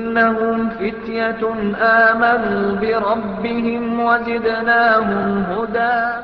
إنهم فتية آمنوا بربهم وزدناهم هدى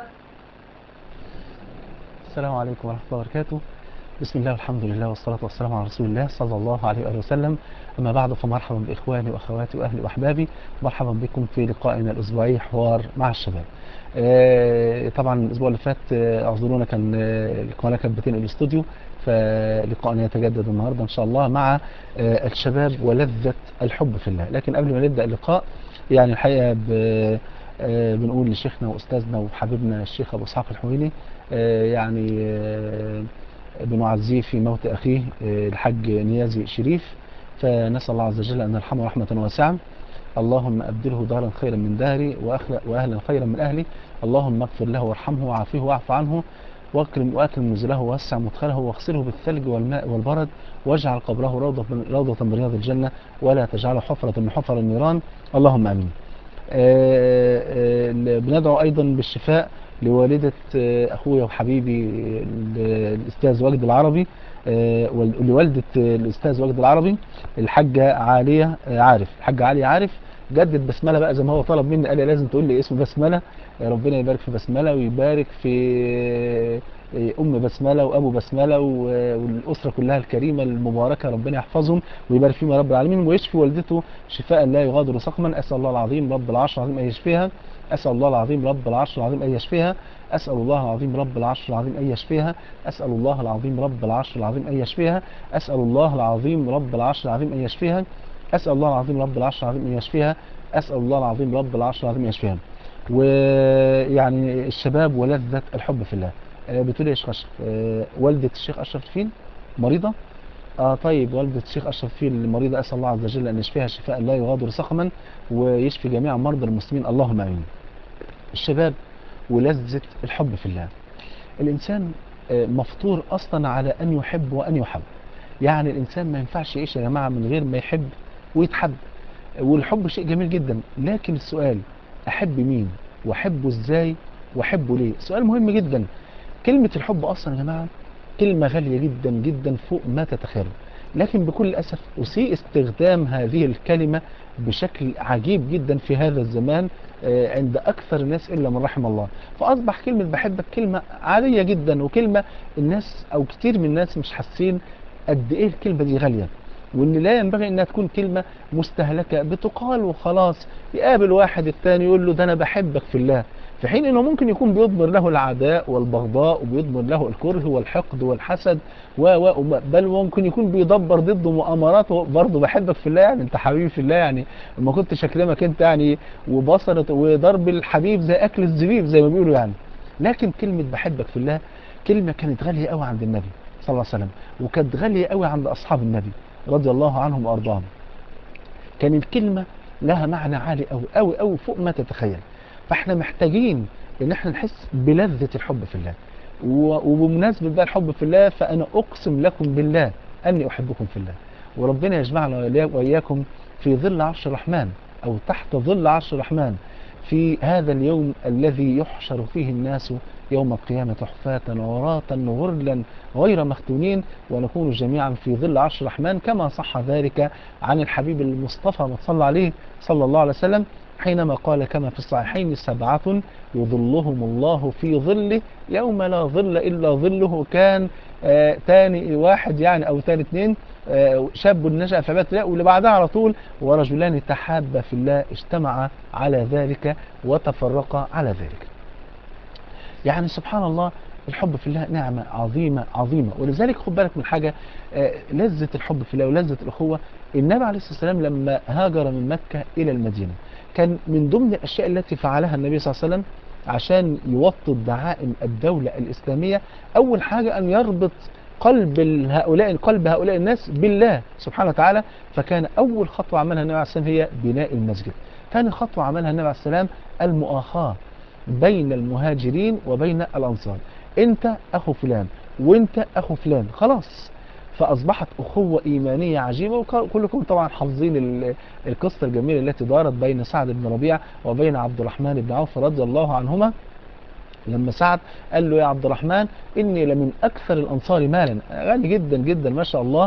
السلام عليكم ورحمة الله وبركاته بسم الله والحمد لله والصلاة والسلام على رسول الله صلى الله عليه وآله وسلم أما بعد فمرحبا بإخواني وأخواتي وأهلي وأحبابي مرحبا بكم في لقائنا الأسبوعي حوار مع الشباب آه، طبعا الأسبوع اللي فات آه، اعذرونا كان آه، القناة كانت بتنقل الاستوديو فلقائنا يتجدد النهاردة إن شاء الله مع آه، الشباب ولذة الحب في الله لكن قبل ما نبدأ اللقاء يعني الحقيقة ب- آه، بنقول لشيخنا وأستاذنا وحبيبنا الشيخ أبو إسحاق الحويني آه، يعني آه، بنعزيه في موت أخيه آه، الحاج نيازي شريف فنسأل الله عز وجل أن يرحمه رحمة واسعة اللهم أبدله دارا خيرا من داري وأخلق وأهلا خيرا من أهلي اللهم اغفر له وارحمه وعافيه واعف عنه واكرم واكرم نزله ووسع مدخله واغسله بالثلج والماء والبرد واجعل قبره روضة من روضة من رياض الجنة ولا تجعله حفرة من حفر النيران اللهم امين. آه، آه، بندعو ايضا بالشفاء لوالدة آه، اخويا وحبيبي ال- الاستاذ وجد العربي آه، وال- لوالدة آه، الاستاذ وجد العربي الحاجة عالية آه، عارف الحاجة عالية عارف جدد بسملة بقى زي ما هو طلب مني قال لي لازم تقول لي اسم بسملة آه، ربنا يبارك في بسملة ويبارك في آه، ام بسملة وابو بسملة و- والاسرة كلها الكريمة المباركة ربنا يحفظهم ويبارك فيهم يا رب العالمين ويشفي والدته شفاء لا يغادر سقما اسال الله العظيم رب العرش العظيم ان يشفيها اسال الله العظيم رب العرش العظيم ان يشفيها اسال الله العظيم رب العرش العظيم ان يشفيها اسال الله العظيم رب العرش العظيم ان يشفيها اسال الله العظيم رب العرش العظيم ان يشفيها اسال الله العظيم رب العرش العظيم ان يشفيها اسال الله العظيم رب العرش العظيم ان يشفيها ويعني الشباب ولذة الحب في الله آه، بتقول إيه يا شيخ اشرف آه، والدة الشيخ اشرف فين مريضة اه طيب والدة الشيخ اشرف فين المريضة اسال الله عز وجل ان يشفيها شفاء لا يغادر سقما ويشفي جميع مرضى المسلمين اللهم امين الشباب ولذة الحب في الله الإنسان آه، مفطور أصلا على أن يحب وأن يحب يعني الإنسان ما ينفعش يعيش يا جماعة من غير ما يحب ويتحب والحب شيء جميل جدا لكن السؤال أحب مين وأحبه إزاي وأحبه ليه سؤال مهم جدا كلمة الحب أصلا يا جماعة كلمة غالية جدا جدا فوق ما تتخيلوا لكن بكل أسف أسيء استخدام هذه الكلمة بشكل عجيب جدا في هذا الزمان آه، عند أكثر الناس إلا من رحم الله فأصبح كلمة بحبك كلمة عادية جدا وكلمة الناس أو كتير من الناس مش حاسين قد إيه الكلمة دي غالية وإن لا ينبغي إنها تكون كلمة مستهلكة بتقال وخلاص يقابل واحد التاني يقول له ده أنا بحبك في الله في حين انه ممكن يكون بيضمر له العداء والبغضاء وبيضمر له الكره والحقد والحسد و و وب- بل ممكن يكون بيدبر ضده مؤامرات برضه بحبك في الله يعني انت حبيبي في الله يعني ما كنتش اكلمك انت يعني وبصرت وضرب الحبيب زي اكل الزبيب زي ما بيقولوا يعني لكن كلمة بحبك في الله كلمة كانت غالية قوي عند النبي صلى الله عليه وسلم وكانت غالية قوي عند اصحاب النبي رضي الله عنهم وارضاهم كانت كلمة لها معنى عالي قوي قوي قوي فوق ما تتخيل فاحنا محتاجين ان احنا نحس بلذة الحب في الله و- وبمناسبة بقى الحب في الله فانا اقسم لكم بالله اني احبكم في الله وربنا يجمعنا وإياك- واياكم في ظل عرش الرحمن او تحت ظل عرش الرحمن في هذا اليوم الذي يحشر فيه الناس يوم القيامة حفاة عراة غرلا غير مختونين ونكون جميعا في ظل عرش الرحمن كما صح ذلك عن الحبيب المصطفى ما صلى عليه صلى الله عليه وسلم حينما قال كما في الصحيحين سبعة يظلهم الله في ظله يوم لا ظل إلا ظله كان آه تاني واحد يعني أو تاني اتنين آه شاب نشأ في عبادة الله واللي بعدها على طول ورجلان تحابا في الله اجتمعا على ذلك وتفرقا على ذلك يعني سبحان الله الحب في الله نعمة عظيمة عظيمة ولذلك خد بالك من حاجة آه، لذة الحب في الله ولذة الأخوة النبي عليه الصلاة والسلام لما هاجر من مكة إلى المدينة كان من ضمن الأشياء التي فعلها النبي صلى الله عليه وسلم عشان يوطد دعائم الدولة الإسلامية أول حاجة أن يربط قلب ال- هؤلاء قلب هؤلاء الناس بالله سبحانه وتعالى فكان أول خطوة عملها النبي عليه الصلاة والسلام هي بناء المسجد ثاني خطوة عملها النبي عليه الصلاة والسلام المؤاخاة بين المهاجرين وبين الأنصار أنت أخو فلان وأنت أخو فلان خلاص فأصبحت أخوة إيمانية عجيبة وكلكم طبعا حافظين ال- القصة الجميلة التي دارت بين سعد بن ربيع وبين عبد الرحمن بن عوف رضي الله عنهما لما سعد قال له يا عبد الرحمن إني لمن أكثر الأنصار مالا غني جدا جدا ما شاء الله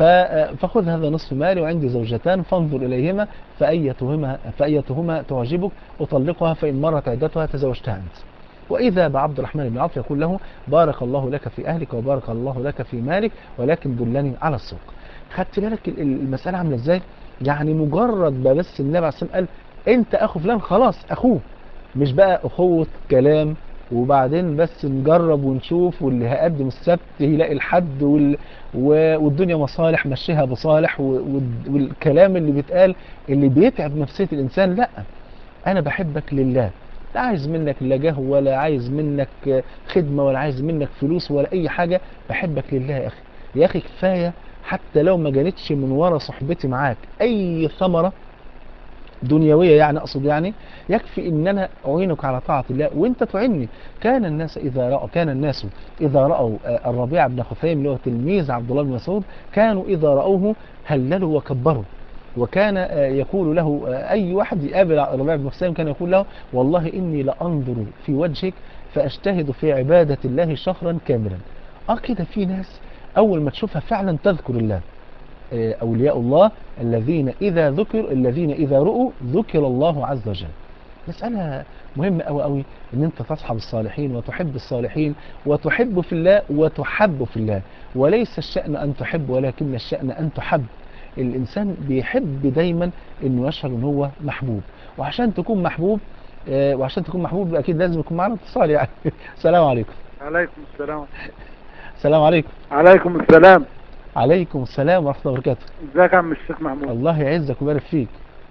ف- آه، فخذ هذا نصف مالي وعندي زوجتان فانظر إليهما فأيتهما, فأيتهما تعجبك أطلقها فإن مرت عدتها تزوجتها أنت وإذا بعبد الرحمن بن عوف يقول له بارك الله لك في أهلك وبارك الله لك في مالك ولكن دلني على السوق خدت بالك ال- ال- المسألة عاملة إزاي يعني مجرد ما بس النبي عليه الصلاة والسلام قال أنت أخو فلان خلاص أخوه مش بقى أخوة كلام وبعدين بس نجرب ونشوف واللي هقدم السبت يلاقي الحد وال... و- والدنيا مصالح مشيها بصالح و- وال- والكلام اللي بيتقال اللي بيتعب نفسية الإنسان لا أنا بحبك لله لا عايز منك لا جاه ولا عايز منك خدمة ولا عايز منك فلوس ولا أي حاجة بحبك لله يا أخي يا أخي كفاية حتى لو ما جانتش من ورا صحبتي معاك أي ثمرة دنيوية يعني أقصد يعني يكفي إن أنا أعينك على طاعة الله وأنت تعني كان الناس إذا رأوا كان الناس إذا رأوا آه، الربيع بن خثيم اللي هو تلميذ عبد الله بن مسعود كانوا إذا رأوه هللوا وكبروا وكان آه، يقول له آه، أي واحد يقابل الربيع بن خثيم كان يقول له والله إني لأنظر في وجهك فأجتهد في عبادة الله شهرا كاملا اه كده في ناس أول ما تشوفها فعلا تذكر الله آه، أولياء الله الذين إذا ذكر الذين إذا رؤوا ذكر الله عز وجل مسألة مهمة أوي أوي إن أنت تصحب الصالحين وتحب الصالحين وتحب في الله وتحب في الله وليس الشأن أن تحب ولكن الشأن أن تحب الإنسان بيحب دايما إنه يشعر إن هو محبوب وعشان تكون محبوب آه، وعشان تكون محبوب يبقى أكيد لازم يكون معنا اتصال يعني السلام عليكم عليكم السلام السلام عليكم عليكم السلام عليكم السلام ورحمة الله وبركاته ازيك يا عم الشيخ محمود الله يعزك ويبارك فيك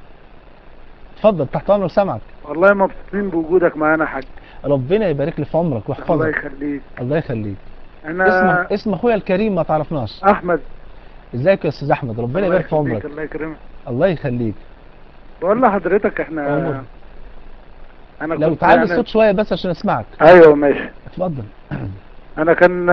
اتفضل تحت امرك سامعك والله مبسوطين بوجودك معانا يا حاج ربنا يبارك لي في عمرك الله ويحفظك يخليك الله يخليك اسم انا اسم اخويا الكريم ما تعرفناش احمد ازيك يا استاذ احمد ربنا الله يبارك في يخليك، عمرك الله يكرمك الله يخليك بقول لحضرتك احنا أمور. انا لو كنت تعالي يعني- الصوت شويه بس عشان اسمعك ايوه ماشي اتفضل انا كان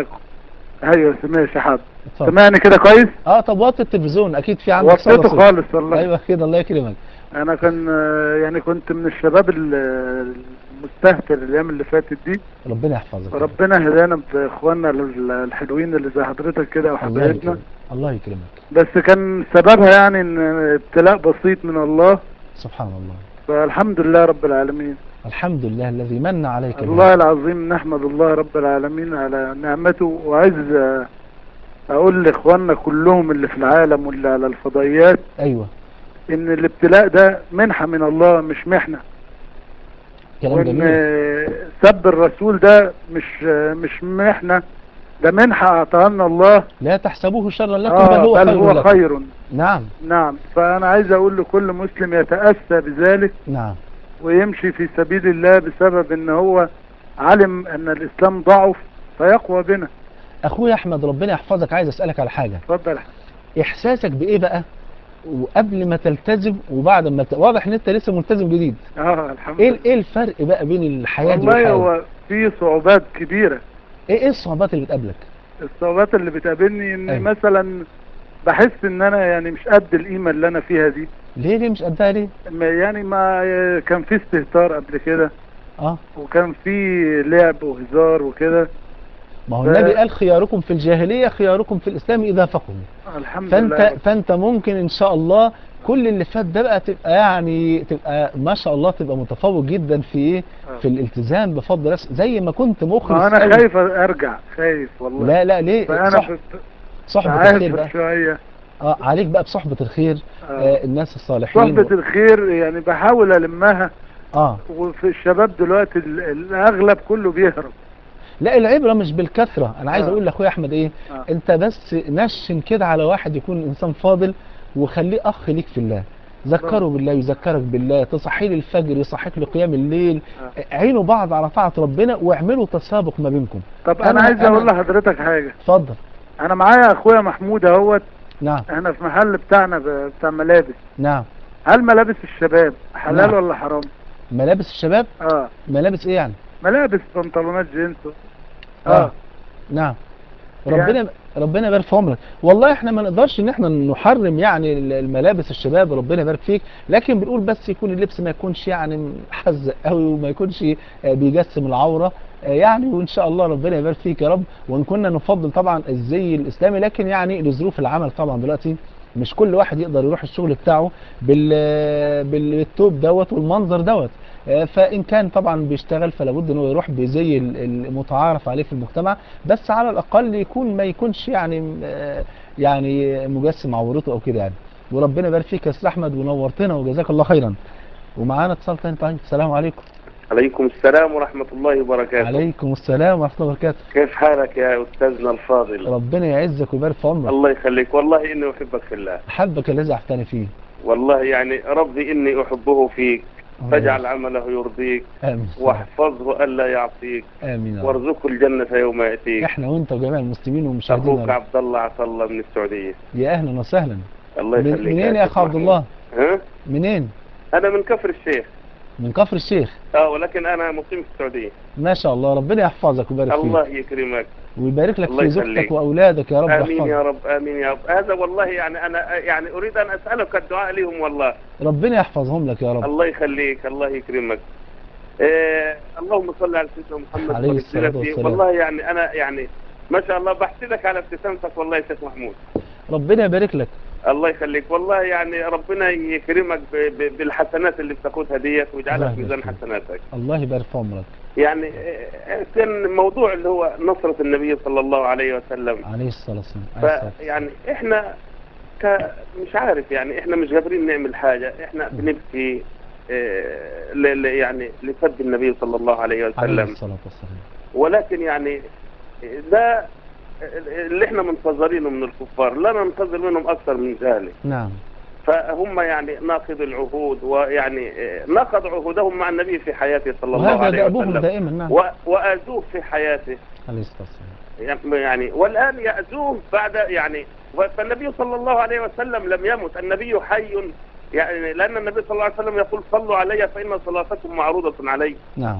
ايوه ماشي حاضر اتفضل سمعني كده كويس اه طب وطي التلفزيون اكيد في عندك صدى وطيته صوت. خالص والله ايوه كده الله يكرمك انا كان آه، يعني كنت من الشباب ال- المستهتر الايام اللي فاتت دي ربنا يحفظك ربنا هدانا باخواننا ال- الحلوين اللي زي حضرتك كده الله وحبايبنا يكرمك الله يكرمك بس كان سببها يعني ان ابتلاء بسيط من الله سبحان الله فالحمد لله رب العالمين الحمد لله الذي من عليك بهذا. الله العظيم نحمد الله رب العالمين على نعمته وعايز آه، اقول لاخواننا كلهم اللي في العالم واللي على الفضائيات ايوه ان الابتلاء ده منحة من الله مش محنة كلام وان جميل آه، سب الرسول ده مش آه، مش محنة ده منحة اعطاها لنا الله لا تحسبوه شرا لكم آه بل هو بل خير هو لكم خير نعم نعم فانا عايز اقول لكل مسلم يتأسى بذلك نعم ويمشي في سبيل الله بسبب ان هو علم ان الاسلام ضعف فيقوى بنا اخويا احمد ربنا يحفظك عايز اسالك على حاجه اتفضل احساسك بايه بقى وقبل ما تلتزم وبعد ما ت... واضح ان انت لسه ملتزم جديد اه الحمد ايه لله ايه الفرق بقى بين الحياه دي والله والحياه دي؟ هو في صعوبات كبيرة ايه ايه الصعوبات اللي بتقابلك الصعوبات اللي بتقابلني ان أيوة. مثلا بحس ان انا يعني مش قد القيمة اللي انا فيها دي ليه ليه مش قدها ليه ما- يعني ما كان في استهتار قبل كده اه وكان في لعب وهزار وكده ما هو ف- النبي قال خياركم في الجاهليه خياركم في الاسلام اذا فقهوا الحمد فانت لله فانت ممكن ان شاء الله كل اللي فات ده بقى تبقى يعني تبقى ما شاء الله تبقى متفوق جدا في ايه آه. في الالتزام بفضل الله زي ما كنت مخلص ما انا أوي. خايف ارجع خايف والله لا لا ليه فانا صح في- صحبة الخير بعافر بقى شوية اه عليك بقى بصحبة الخير آه. آه الناس الصالحين صحبة الخير يعني بحاول المها اه وفي الشباب دلوقتي ال- الاغلب كله بيهرب لا العبرة مش بالكثرة انا عايز آه. اقول لاخويا احمد ايه آه. انت بس نشن كده على واحد يكون انسان فاضل وخليه اخ ليك في الله ذكره بالله يذكرك بالله تصحي لي الفجر يصحيك لقيام الليل آه. عينوا بعض على طاعة ربنا واعملوا تسابق ما بينكم طب أنا- انا عايز أنا- اقول لحضرتك حاجة اتفضل انا معايا اخويا محمود اهوت نعم احنا في محل بتاعنا ب- بتاع ملابس نعم هل ملابس الشباب حلال نعم. ولا حرام ملابس الشباب اه ملابس ايه يعني ملابس بنطلونات جينز اه اه نعم ربنا ربنا يبارك في عمرك والله احنا ما نقدرش ان احنا نحرم يعني الملابس الشباب ربنا يبارك فيك لكن بنقول بس يكون اللبس ما يكونش يعني حزق قوي وما يكونش آه، بيجسم العورة آه، يعني وان شاء الله ربنا يبارك فيك يا رب وان كنا نفضل طبعا الزي الاسلامي لكن يعني لظروف العمل طبعا دلوقتي مش كل واحد يقدر يروح الشغل بتاعه بال بالتوب دوت والمنظر دوت آه، فان كان طبعا بيشتغل فلا بد انه يروح بزي ال- المتعارف عليه في المجتمع بس على الاقل يكون ما يكونش يعني آه، يعني مجسم عورته او كده يعني وربنا يبارك فيك يا استاذ احمد ونورتنا وجزاك الله خيرا ومعانا اتصال تاني طيب السلام عليكم عليكم السلام ورحمة الله وبركاته عليكم السلام ورحمه الله وبركاته كيف حالك يا أستاذنا الفاضل ربنا يعزك ويبارك في عمرك الله يخليك والله إني أحبك في الله حبك الذي احتني فيه والله يعني ربي إني أحبه فيك فاجعل عمله يرضيك امين واحفظه ألا يعصيك امين يا رب. وارزقه الجنة يوم يأتيك احنا وانت وجميع المسلمين والمشاهدين أخوك يا رب. عبد الله عطا الله من السعودية يا اهلا وسهلا الله من- يخليك منين يا اخ عبد الله ها؟ منين أنا من كفر الشيخ من كفر الشيخ اه ولكن أنا مقيم في السعودية ما شاء الله ربنا يحفظك ويبارك الله فيك يكرمك ويبارك لك الله في يخليك. زوجتك واولادك يا رب آمين يا يحفظك رب آمين يا رب هذا والله يعني أنا يعني أريد أن أسألك الدعاء لهم والله ربنا يحفظهم لك يا رب الله يخليك الله يكرمك إيه اللهم صل على سيدنا محمد عليه وبارك الصلاة فيه. والسلام. والله يعني انا يعني ما شاء الله بحسدك على ابتسامتك والله يا شيخ محمود ربنا يبارك لك الله يخليك والله يعني ربنا يكرمك ب- ب- بالحسنات اللي بتاخدها ديت الله ويجعلها في يبارك ميزان فيك. حسناتك الله يبارك في عمرك يعني إيه، كان موضوع اللي هو نصرة النبي صلى الله عليه وسلم عليه الصلاة والسلام عليه الصلاة والسلام. فيعني احنا ك مش عارف يعني احنا مش قادرين نعمل حاجة احنا بنبكي إيه، ل- ل- يعني لسب النبي صلى الله عليه عليه وسلم الصلاة والسلام ولكن يعني ده اللي احنا منتظرينه من الكفار لا ننتظر منهم اكثر من ذلك نعم فهم يعني ناقض العهود ويعني نقض عهودهم مع النبي في حياته صلى الله وهذا عليه دأبهم وسلم دائما نعم و- وآذوه في حياته عليه الصلاة والسلام يعني والآن يأذوه بعد يعني فالنبي صلى الله عليه وسلم لم يمت النبي حي يعني لأن النبي صلى الله عليه وسلم يقول صلوا علي فإن صلاتكم معروضة علي نعم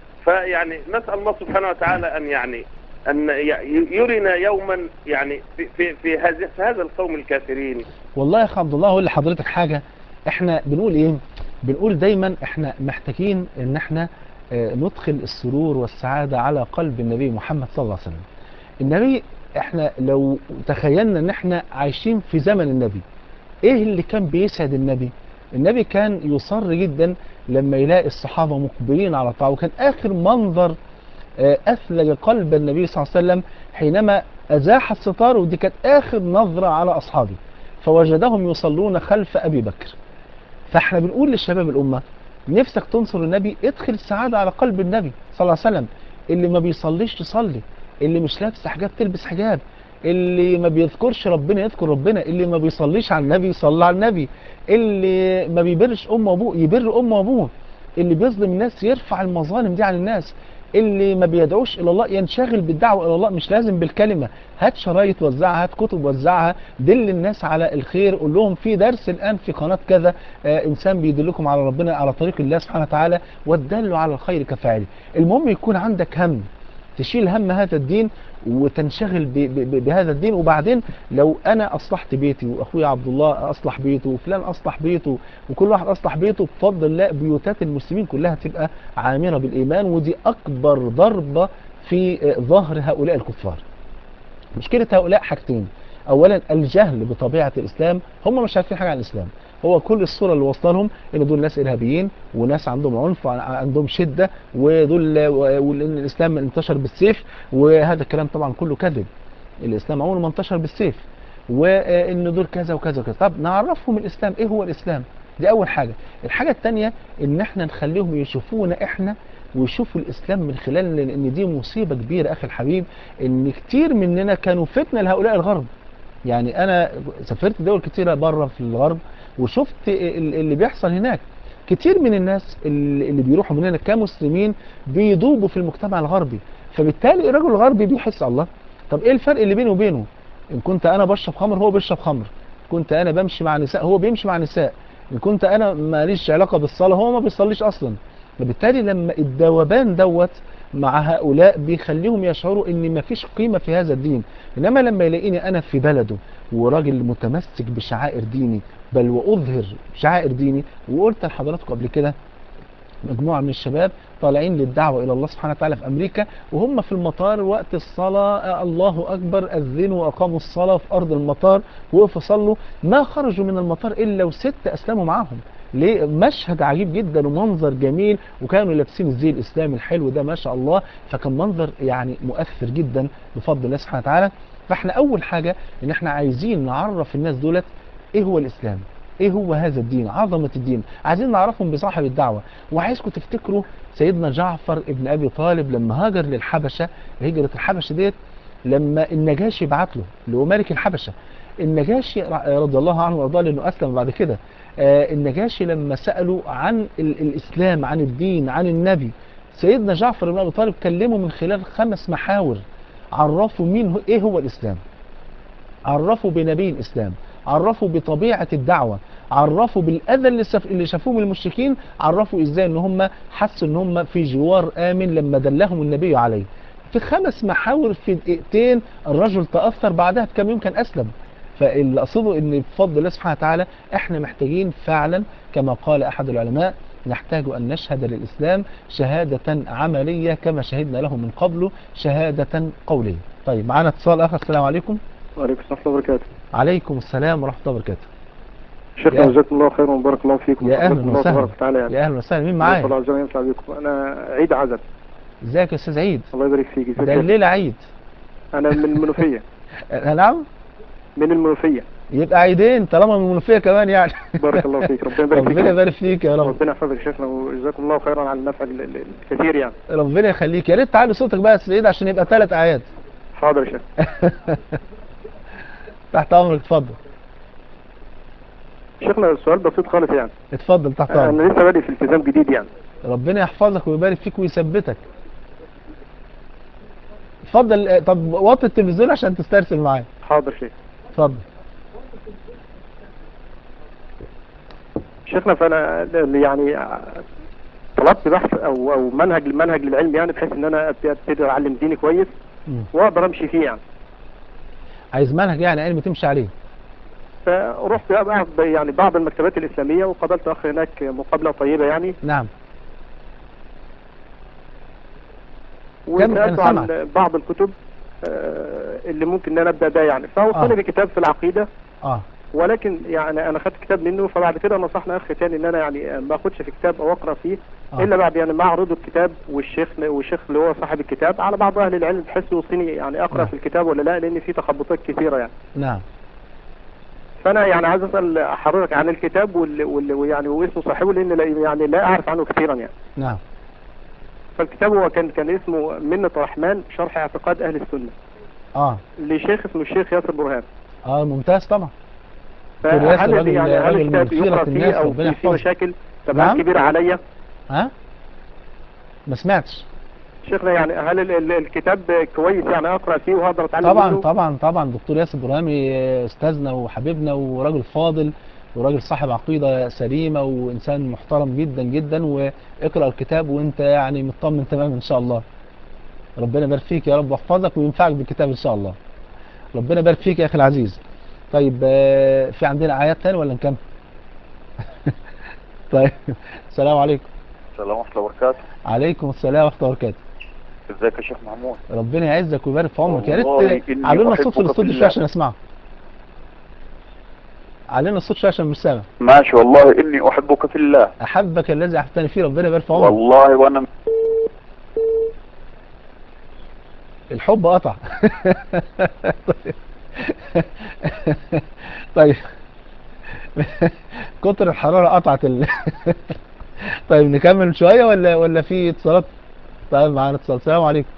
فيعني نسأل الله سبحانه وتعالى أن يعني أن ي- يرنا يوما يعني في في في هذا في هذا القوم الكافرين والله يا اخ عبد الله اقول لحضرتك حاجة احنا بنقول ايه بنقول دايما احنا محتاجين ان احنا آه، ندخل السرور والسعادة على قلب النبي محمد صلى الله عليه وسلم النبي احنا لو تخيلنا ان احنا عايشين في زمن النبي ايه اللي كان بيسعد النبي النبي كان يصر جدا لما يلاقي الصحابة مقبلين على طاعة وكان اخر منظر آه، أثلج قلب النبي صلى الله عليه وسلم حينما أزاح الستار ودي كانت آخر نظرة على أصحابه فوجدهم يصلون خلف أبي بكر فاحنا بنقول للشباب الأمة نفسك تنصر النبي ادخل السعادة على قلب النبي صلى الله عليه وسلم اللي ما بيصليش تصلي اللي مش لابس حجاب تلبس حجاب اللي ما بيذكرش ربنا يذكر ربنا اللي ما بيصليش على النبي يصلي على النبي اللي ما بيبرش أمه وأبوه يبر أمه وأبوه اللي بيظلم الناس يرفع المظالم دي عن الناس اللي ما بيدعوش الى الله ينشغل بالدعوه الى الله مش لازم بالكلمه هات شرايط وزعها هات كتب وزعها دل الناس على الخير قول لهم في درس الان في قناه كذا آه انسان بيدلكم على ربنا على طريق الله سبحانه وتعالى والدل على الخير كفاعله المهم يكون عندك هم تشيل هم هذا الدين وتنشغل ب ب ب بهذا الدين وبعدين لو انا اصلحت بيتي واخويا عبد الله اصلح بيته وفلان اصلح بيته وكل واحد اصلح بيته بفضل الله بيوتات المسلمين كلها تبقى عامره بالايمان ودي اكبر ضربه في آه، ظهر هؤلاء الكفار مشكله هؤلاء حاجتين اولا الجهل بطبيعه الاسلام هم مش عارفين حاجه عن الاسلام هو كل الصوره اللي واصله لهم ان دول ناس ارهابيين وناس عندهم عنف وعندهم شده ودول وان الاسلام انتشر بالسيف وهذا الكلام طبعا كله كذب الاسلام عمره ما انتشر بالسيف وان دول كذا وكذا وكذا طب نعرفهم الاسلام ايه هو الاسلام دي اول حاجه الحاجه الثانيه ان احنا نخليهم يشوفونا احنا ويشوفوا الاسلام من خلال لان دي مصيبه كبيره اخي الحبيب ان كتير مننا كانوا فتنه لهؤلاء الغرب يعني انا سافرت دول كتيره بره في الغرب وشفت ال- اللي بيحصل هناك كتير من الناس اللي اللي بيروحوا مننا كمسلمين بيدوبوا في المجتمع الغربي فبالتالي الرجل الغربي بيحس الله طب ايه الفرق اللي بيني وبينه ان كنت انا بشرب خمر هو بيشرب خمر كنت انا بمشي مع نساء هو بيمشي مع نساء ان كنت انا ماليش علاقه بالصلاه هو ما بيصليش اصلا فبالتالي لما الذوبان دوت مع هؤلاء بيخليهم يشعروا ان مفيش قيمه في هذا الدين انما لما يلاقيني انا في بلده وراجل متمسك بشعائر ديني بل واظهر شعائر ديني وقلت لحضراتكم قبل كده مجموعة من الشباب طالعين للدعوة إلى الله سبحانه وتعالى في أمريكا وهم في المطار وقت الصلاة آه، الله أكبر أذنوا وأقاموا الصلاة في أرض المطار وقفوا صلوا ما خرجوا من المطار إلا وست أسلموا معاهم ليه مشهد عجيب جدا ومنظر جميل وكانوا لابسين الزي الإسلامي الحلو ده ما شاء الله فكان منظر يعني مؤثر جدا بفضل الله سبحانه وتعالى فاحنا أول حاجة إن احنا عايزين نعرف الناس دولت إيه هو الإسلام ايه هو هذا الدين عظمة الدين عايزين نعرفهم بصاحب الدعوة وعايزكم تفتكروا سيدنا جعفر ابن ابي طالب لما هاجر للحبشة هجرة الحبشة ديت لما النجاشي بعت له اللي هو ملك الحبشة النجاشي رضي الله عنه وارضاه لانه اسلم بعد كده آه، النجاشي لما سألوا عن ال- الاسلام عن الدين عن النبي سيدنا جعفر بن ابي طالب كلمه من خلال خمس محاور عرفوا مين هو ايه هو الاسلام عرفوا بنبي الاسلام عرفوا بطبيعة الدعوة عرفوا بالأذى اللي, سف... اللي شافوه من المشركين عرفوا إزاي إن هم حسوا إن هم في جوار آمن لما دلهم النبي عليه في خمس محاور في دقيقتين الرجل تأثر بعدها بكم يوم كان أسلم فاللي أقصده إن بفضل الله سبحانه وتعالى إحنا محتاجين فعلا كما قال أحد العلماء نحتاج أن نشهد للإسلام شهادة عملية كما شهدنا له من قبله شهادة قولية طيب معنا اتصال آخر السلام عليكم وعليكم السلام ورحمة الله وبركاته عليكم السلام ورحمة الله وبركاته شيخنا يا- جزاكم الله خيرا وبارك الله فيكم يا وحفظكم أهلا الله وسهلا. تبارك وتعالى يعني يا أهلا وسهلا مين الله معايا عز وجل ينفع بكم انا عيد عزب ازيك يا أستاذ عيد الله يبارك فيك ازيك ده يا الليلة عيد انا من المنوفية أه، نعم من المنوفية يبقى عيدين طالما من المنوفية كمان يعني بارك الله فيك ربنا يبارك فيك ربنا يبارك فيك يا رب ربنا يحفظك يا شيخنا وجزاكم الله خيرا على النفع ال- ال- الكثير يعني ربنا يخليك يا ريت تعلي صوتك بقى يا أستاذ عيد عشان يبقى ثلاث آيات حاضر يا شيخ تحت أمرك اتفضل شيخنا السؤال بسيط خالص يعني اتفضل تحت أمرك انا لسه بادئ في التزام جديد يعني ربنا يحفظك ويبارك فيك ويثبتك اتفضل اه، طب وطي التلفزيون عشان تسترسل معايا حاضر شيخ اتفضل شيخنا فانا يعني طلبت بحث او او منهج المنهج للعلم يعني بحيث ان انا أبتدي- ابتدي اعلم ديني كويس مم. واقدر امشي فيه يعني عايز منهج يعني علم تمشي عليه فرحت بعض يعني بعض المكتبات الاسلاميه وقابلت اخ هناك مقابله طيبه يعني نعم كمل، أنا وسالته عن سامعك. بعض الكتب آه، اللي ممكن ان انا ابدا ده يعني فوصلني آه. بكتاب في العقيده اه ولكن يعني انا خدت كتاب منه فبعد كده نصحنا اخ تاني ان انا يعني ما اخدش في كتاب او اقرا فيه آه. الا بعد يعني ما اعرضه الكتاب والشيخ والشيخ اللي هو صاحب الكتاب على بعض اهل العلم بحيث يوصيني يعني اقرا نعم. في الكتاب ولا لا لان في تخبطات كثيره يعني نعم فانا يعني عايز اسال حضرتك عن الكتاب وال وال ويعني واسم صاحبه لان لا يعني لا اعرف عنه كثيرا يعني نعم فالكتاب هو كان كان اسمه منة الرحمن شرح اعتقاد اهل السنه اه لشيخ اسمه الشيخ ياسر برهان اه ممتاز طبعا دكتور ياسر فهل راجل- يعني هل راجل الكتاب من يقرا خيرة الناس، فيه او ربنا في فيه يحفظه. مشاكل طب نعم. هل كبير عليا ها ما سمعتش شيخنا يعني هل ال- ال- الكتاب كويس يعني اقرا فيه وهقدر اتعلم طبعا منه؟ طبعا طبعا دكتور ياسر برهامي آه، استاذنا وحبيبنا وراجل فاضل وراجل صاحب عقيدة سليمة وإنسان محترم جدا جدا واقرأ الكتاب وأنت يعني مطمن تمام إن شاء الله ربنا يبارك فيك يا رب واحفظك وينفعك بالكتاب إن شاء الله ربنا يبارك فيك يا أخي العزيز طيب آه، في عندنا آيات تاني ولا نكمل طيب السلام عليكم السلام ورحمة الله وبركاته عليكم السلام ورحمة الله وبركاته ازيك يا شيخ محمود ربنا يعزك ويبارك في عمرك يا والله ريت إني علينا الصوت في أحبك الاستوديو في شويه الله. عشان اسمعه علينا الصوت شويه عشان مش سامع ماشي والله اني احبك في الله احبك الذي احببتني فيه ربنا يبارك في عمرك والله وانا الحب قطع طيب كتر الحرارة قطعت ال... طيب نكمل شوية ولا ولا في اتصالات طيب معانا اتصال السلام عليكم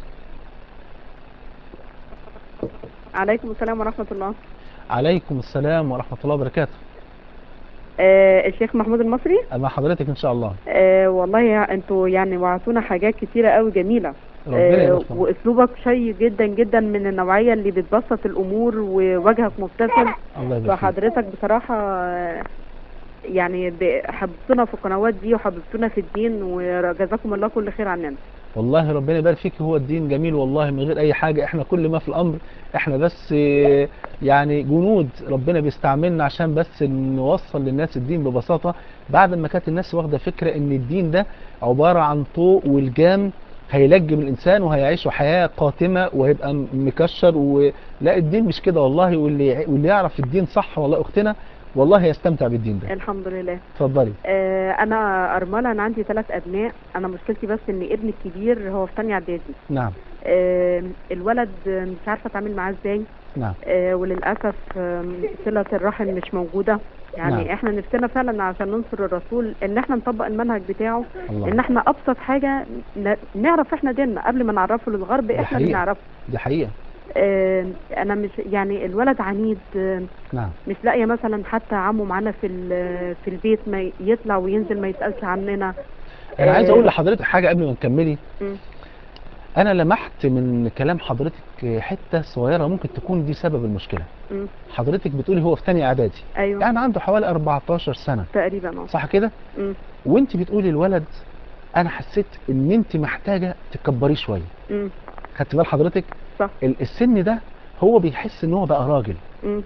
عليكم السلام ورحمة الله عليكم السلام ورحمة الله وبركاته آه الشيخ محمود المصري مع حضرتك ان شاء الله آه والله يا- انتوا يعني وعدتونا حاجات كتيرة قوي جميلة ربنا آه يبارك فيك. واسلوبك شيق جدا جدا من النوعية اللي بتبسط الامور ووجهك مبتسم الله يبارك فيك فحضرتك بصراحة آه، يعني ب- حببتونا في القنوات دي وحببتونا في الدين وجزاكم الله كل خير عننا والله ربنا يبارك فيك هو الدين جميل والله من غير اي حاجة احنا كل ما في الامر احنا بس آه، يعني جنود ربنا بيستعملنا عشان بس نوصل للناس الدين ببساطة بعد ما كانت الناس واخدة فكرة ان الدين ده عبارة عن طوق والجام هيلجم الانسان وهيعيشوا حياة قاتمة وهيبقى م- مكشر ولا الدين مش كده والله واللي واللي يعرف الدين صح والله اختنا والله هيستمتع بالدين ده الحمد لله اتفضلي آه انا ارمله انا عندي ثلاث ابناء انا مشكلتي بس ان ابني الكبير هو في ثانيه اعدادي نعم آه الولد آه، مش عارفه اتعامل معاه ازاي نعم آه وللاسف آم، صله الرحم مش موجوده يعني نعم. احنا نفسنا فعلا عشان ننصر الرسول ان احنا نطبق المنهج بتاعه ان الله احنا ابسط حاجه ن- نعرف احنا ديننا قبل ما نعرفه للغرب دي احنا اللي حقيقة. نعرفه دي حقيقة آه انا مش يعني الولد عنيد آه نعم مش لاقيه مثلا حتى عمه معانا في ال- في البيت ما يطلع وينزل ما يسالش عننا انا عايز آه، اقول لحضرتك حاجة قبل ما تكملي مم. انا لمحت من كلام حضرتك حتة صغيرة ممكن تكون دي سبب المشكلة مم. حضرتك بتقولي هو في تاني اعدادي ايوه يعني عنده حوالي 14 سنة تقريبا اه صح كده مم. وانت بتقولي الولد انا حسيت ان انت محتاجة تكبريه شوية مم. خدت بال حضرتك صح ال- السن ده هو بيحس ان هو بقى راجل مم.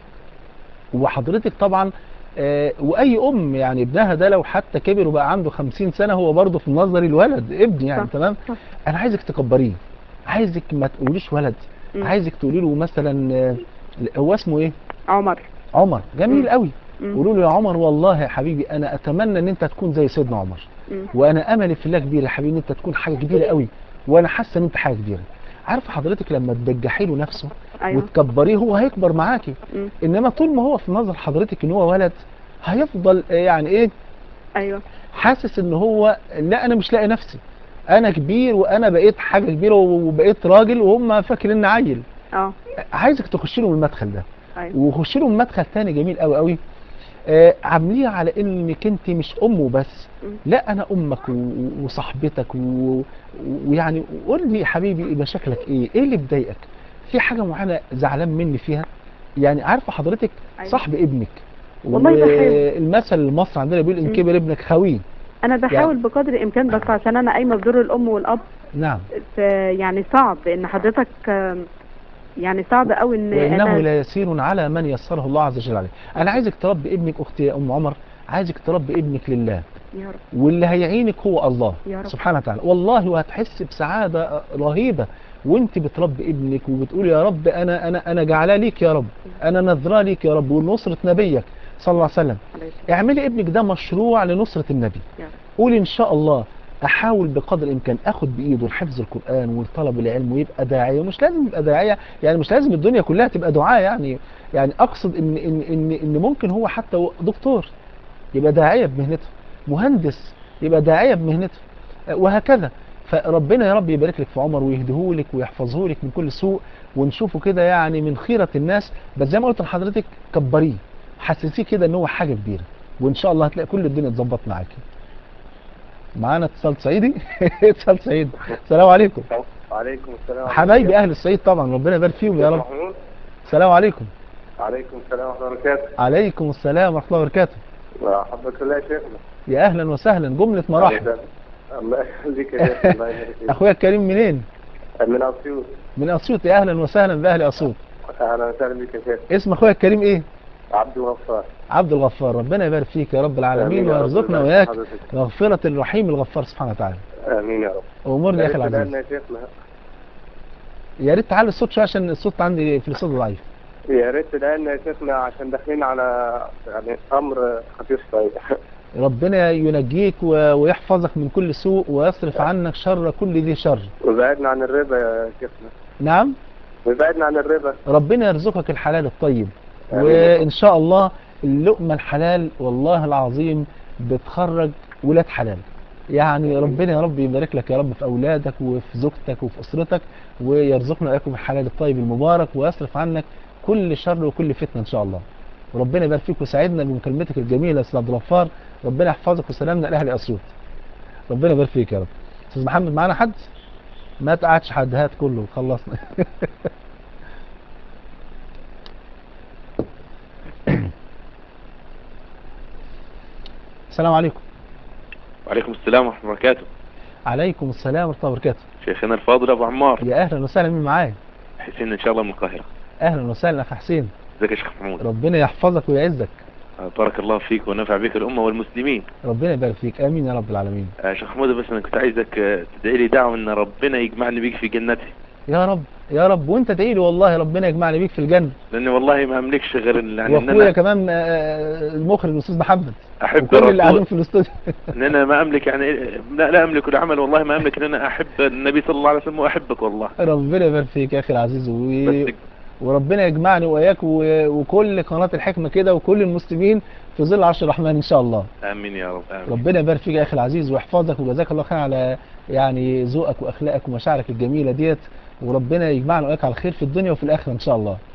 وحضرتك طبعا آه، واي ام يعني ابنها ده لو حتى كبر وبقى عنده 50 سنة هو برضه في نظر الولد ابن يعني صح. تمام صح. انا عايزك تكبريه عايزك ما تقوليش ولد مم. عايزك تقولي له مثلا آه، هو اسمه ايه عمر عمر جميل مم. قوي مم. قولوا له يا عمر والله يا حبيبي انا اتمنى ان انت تكون زي سيدنا عمر مم. وانا املي في الله كبير يا حبيبي ان انت تكون حاجه كبيره قوي وانا حاسه ان انت حاجه كبيره عارف حضرتك لما تبجحي له نفسه ايوه وتكبريه هو هيكبر معاكي مم. انما طول ما هو في نظر حضرتك ان هو ولد هيفضل آه، يعني ايه ايوه حاسس ان هو لا انا مش لاقي نفسي انا كبير وانا بقيت حاجه كبيره وبقيت راجل وهم فاكرين اني عيل اه عايزك تخش له من المدخل ده ايوه وخش له من مدخل تاني جميل قوي قوي آه عامليه على انك انت مش امه بس مم. لا انا امك و- وصاحبتك و- ويعني قول لي يا حبيبي مشاكلك ايه ايه اللي بيضايقك في حاجه معينه زعلان مني فيها يعني عارفه حضرتك أيوة. صاحب ابنك والله بحاول. المثل المصري عندنا بيقول ان مم. كبر ابنك خويه انا بحاول بقدر الامكان بس عشان انا قايمه بدور الام والاب نعم ف- يعني صعب ان حضرتك آم، يعني صعب قوي ان وانه انا لا يسير على من يسره الله عز وجل عليه انا عايزك تربي ابنك اختي يا ام عمر عايزك تربي ابنك لله يا رب واللي هيعينك هو الله يا رب. سبحانه وتعالى والله وهتحس بسعادة رهيبة وانت بتربي ابنك وبتقول يا رب انا انا انا جعلاه ليك يا رب انا نذراه ليك يا رب ونصرة نبيك صلى الله عليه وسلم عليه السلام. اعملي ابنك ده مشروع لنصرة النبي يا رب. قولي ان شاء الله احاول بقدر الامكان اخد بايده لحفظ القران والطلب العلم ويبقى داعيه ومش لازم يبقى داعيه يعني مش لازم الدنيا كلها تبقى دعاء يعني يعني اقصد ان ان ان ان ممكن هو حتى هو دكتور يبقى داعيه بمهنته مهندس يبقى داعيه بمهنته آه، وهكذا فربنا يا رب يبارك لك في عمر ويهديهولك ويحفظهولك من كل سوء ونشوفه كده يعني من خيرة الناس بس زي ما قلت لحضرتك كبريه حسسيه كده ان هو حاجة كبيرة وان شاء الله هتلاقي كل الدنيا اتظبط معاكي معانا اتصال صعيدي اتصال صعيدي السلام عليكم وعليكم السلام حبايبي اهل الصعيد طبعا ربنا يبارك فيهم يا رب محمود السلام عليكم عليكم السلام ورحمة الله وبركاته عليكم السلام ورحمة الله وبركاته حبك الله يا شيخنا يا اهلا وسهلا جملة مراحب الله يخليك يا شيخ الله يبارك فيك اخويا الكريم منين من اسيوط من اسيوط يا اهلا وسهلا باهل اسيوط اهلا وسهلا بك يا شيخ اسم اخويا الكريم ايه عبد الغفار عبد الغفار ربنا يبارك فيك يا رب العالمين آمين يا رب. ويرزقنا الله وياك يحفظك. مغفرة الرحيم الغفار سبحانه وتعالى امين يا رب امورني يا اخي لنا العزيز يا شيخنا يا ريت تعلي الصوت شويه عشان الصوت عندي في الصوت ضعيف يا ريت تدعينا يا شيخنا عشان داخلين على يعني امر خطير شويه ربنا ينجيك و- ويحفظك من كل سوء ويصرف عنك شر كل ذي شر وبعدنا عن الربا يا شيخنا نعم وبعدنا عن الربا ربنا يرزقك الحلال الطيب آمين. وان شاء الله اللقمة الحلال والله العظيم بتخرج ولاد حلال يعني ربنا يا رب يبارك لك يا رب في اولادك وفي زوجتك وفي اسرتك ويرزقنا اياكم الحلال الطيب المبارك ويصرف عنك كل شر وكل فتنه ان شاء الله وربنا يبارك فيك ويسعدنا بمكالمتك الجميله يا استاذ عبد الغفار ربنا يحفظك وسلامنا لاهل اسيوط ربنا يبارك فيك يا رب استاذ محمد معانا حد ما تقعدش حد هات كله خلصنا السلام عليكم وعليكم السلام ورحمة الله وبركاته عليكم السلام ورحمة الله وبركاته شيخنا الفاضل ابو عمار يا اهلا وسهلا مين معايا حسين ان شاء الله من القاهره اهلا وسهلا اخ حسين ازيك يا شيخ محمود ربنا يحفظك ويعزك آه، بارك الله فيك ونفع بك الامه والمسلمين ربنا يبارك فيك امين يا رب العالمين آه، شيخ محمود بس انا كنت عايزك آه، تدعي لي دعوه ان ربنا يجمعني بيك في جنته يا رب يا رب وانت تقيلي لي والله ربنا يجمعني بيك في الجنة لاني والله ما املكش غير ال- يعني ان واخويا انا كمان آه، المخرج الاستاذ محمد احب وكل اللي قاعدين رسول في الاستوديو ان انا ما املك يعني لا, لا املك العمل والله ما املك ان انا احب النبي صلى الله عليه وسلم واحبك والله ربنا يبارك فيك يا اخي العزيز و... بس وربنا يجمعني واياك و... وكل قناة الحكمة كده وكل المسلمين في ظل عرش الرحمن ان شاء الله امين يا رب امين ربنا يبارك فيك يا اخي العزيز ويحفظك وجزاك الله خير على يعني ذوقك واخلاقك ومشاعرك الجميله ديت وربنا يجمعنا واياك على خير في الدنيا وفي الاخره ان شاء الله.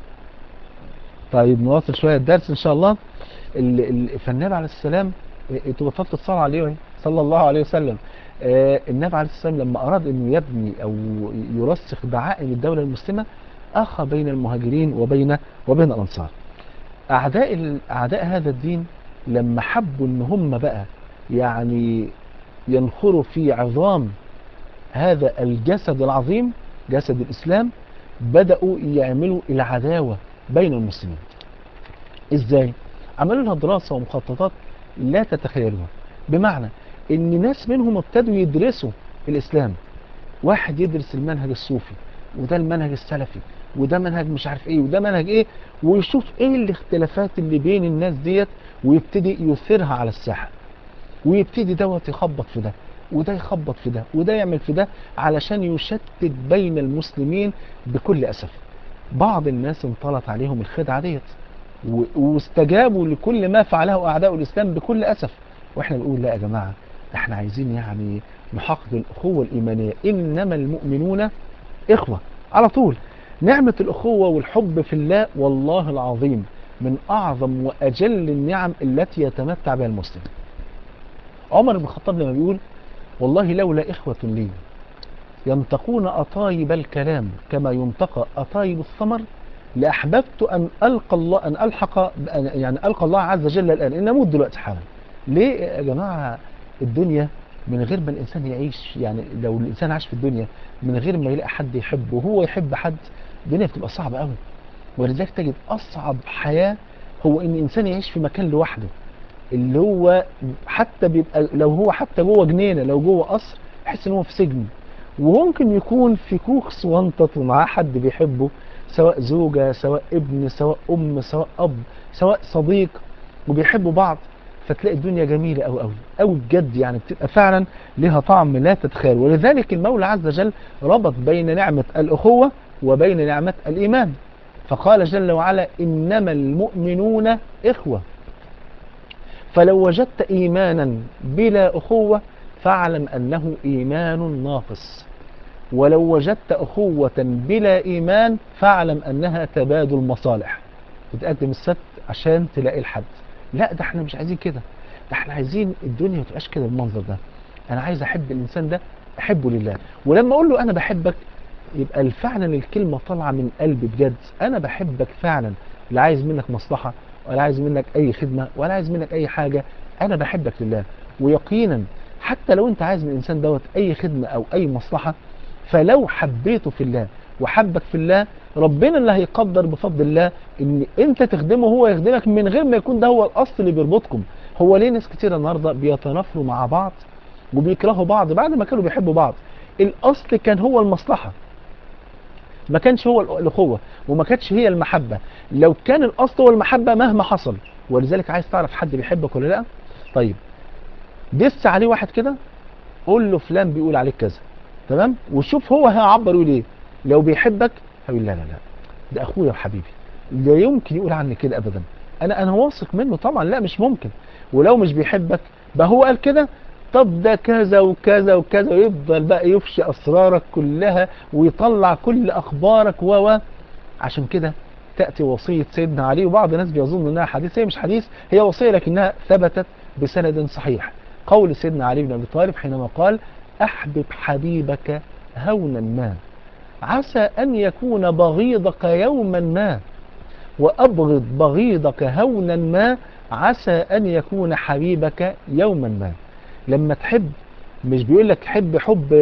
طيب نواصل شويه الدرس ان شاء الله. ال- ال- فالنبي عليه السلام إيه، انتوا بطلتوا الصلاه عليه وإيه؟ صلى الله عليه وسلم. آه، النبي عليه السلام لما اراد انه يبني او يرسخ دعائم الدوله المسلمه اخى بين المهاجرين وبين وبين الانصار. اعداء ال- اعداء هذا الدين لما حبوا ان هم بقى يعني ينخروا في عظام هذا الجسد العظيم جسد الإسلام بدأوا يعملوا العداوة بين المسلمين إزاي؟ عملوا لها دراسة ومخططات لا تتخيلوها بمعنى إن ناس منهم ابتدوا يدرسوا الإسلام واحد يدرس المنهج الصوفي وده المنهج السلفي وده منهج مش عارف ايه وده منهج ايه ويشوف ايه الاختلافات اللي بين الناس ديت ويبتدي يثيرها على الساحه ويبتدي دوت يخبط في ده وده يخبط في ده وده يعمل في ده علشان يشتت بين المسلمين بكل اسف بعض الناس انطلت عليهم الخدعه ديت و- واستجابوا لكل ما فعله اعداء الاسلام بكل اسف واحنا بنقول لا يا جماعه احنا عايزين يعني نحقق الاخوه الايمانيه انما المؤمنون اخوه على طول نعمه الاخوه والحب في الله والله العظيم من اعظم واجل النعم التي يتمتع بها المسلم عمر بن الخطاب لما بيقول والله لولا إخوة لي ينطقون أطايب الكلام كما ينطق أطايب الثمر لأحببت أن ألقى الله أن ألحق أن- يعني ألقى الله عز وجل الآن إن أموت دلوقتي حالا ليه يا جماعة الدنيا من غير ما الإنسان يعيش يعني لو الإنسان عاش في الدنيا من غير ما يلاقي حد يحبه وهو يحب حد الدنيا بتبقى صعبة قوي ولذلك تجد أصعب حياة هو إن الإنسان يعيش في مكان لوحده اللي هو حتى بيبقى لو هو حتى جوه جنينه لو جوه قصر يحس ان هو في سجن وممكن يكون في كوخ صوانطط ومعاه حد بيحبه سواء زوجة سواء ابن سواء أم سواء أب سواء صديق وبيحبوا بعض فتلاقي الدنيا جميلة أوي أوي أوي بجد يعني بتبقى فعلا لها طعم لا تتخيل ولذلك المولى عز وجل ربط بين نعمة الأخوة وبين نعمة الإيمان فقال جل وعلا إنما المؤمنون إخوة فلو وجدت إيمانا بلا أخوة فاعلم أنه إيمان ناقص ولو وجدت أخوة بلا إيمان فاعلم أنها تبادل مصالح بتقدم السبت عشان تلاقي الحد لا ده احنا مش عايزين كده ده احنا عايزين الدنيا ما تبقاش كده بالمنظر ده انا عايز احب الانسان ده احبه لله ولما اقول له انا بحبك يبقى فعلا الكلمه طالعه من قلبي بجد انا بحبك فعلا لا عايز منك مصلحه ولا عايز منك اي خدمه ولا عايز منك اي حاجه انا بحبك لله ويقينا حتى لو انت عايز من الانسان دوت اي خدمه او اي مصلحه فلو حبيته في الله وحبك في الله ربنا اللي هيقدر بفضل الله ان انت تخدمه هو يخدمك من غير ما يكون ده هو الاصل اللي بيربطكم هو ليه ناس كتير النهارده بيتنافروا مع بعض وبيكرهوا بعض بعد ما كانوا بيحبوا بعض الاصل كان هو المصلحه ما كانش هو الأ- الاخوه وما كانتش هي المحبه لو كان الاصل هو المحبه مهما حصل ولذلك عايز تعرف حد بيحبك ولا لا طيب دس عليه واحد كده قول له فلان بيقول عليك كذا تمام وشوف هو هيعبر يقول ايه لو بيحبك هيقول لا لا لا ده اخويا وحبيبي لا يمكن يقول عني كده ابدا انا انا واثق منه طبعا لا مش ممكن ولو مش بيحبك بقى هو قال كده طب ده كذا وكذا وكذا ويفضل بقى يفشي اسرارك كلها ويطلع كل اخبارك و و عشان كده تاتي وصيه سيدنا علي وبعض الناس بيظن انها حديث هي مش حديث هي وصيه لكنها ثبتت بسند صحيح قول سيدنا علي بن ابي طالب حينما قال احبب حبيبك هونا ما عسى ان يكون بغيضك يوما ما وابغض بغيضك هونا ما عسى ان يكون حبيبك يوما ما لما تحب مش بيقول لك حب حب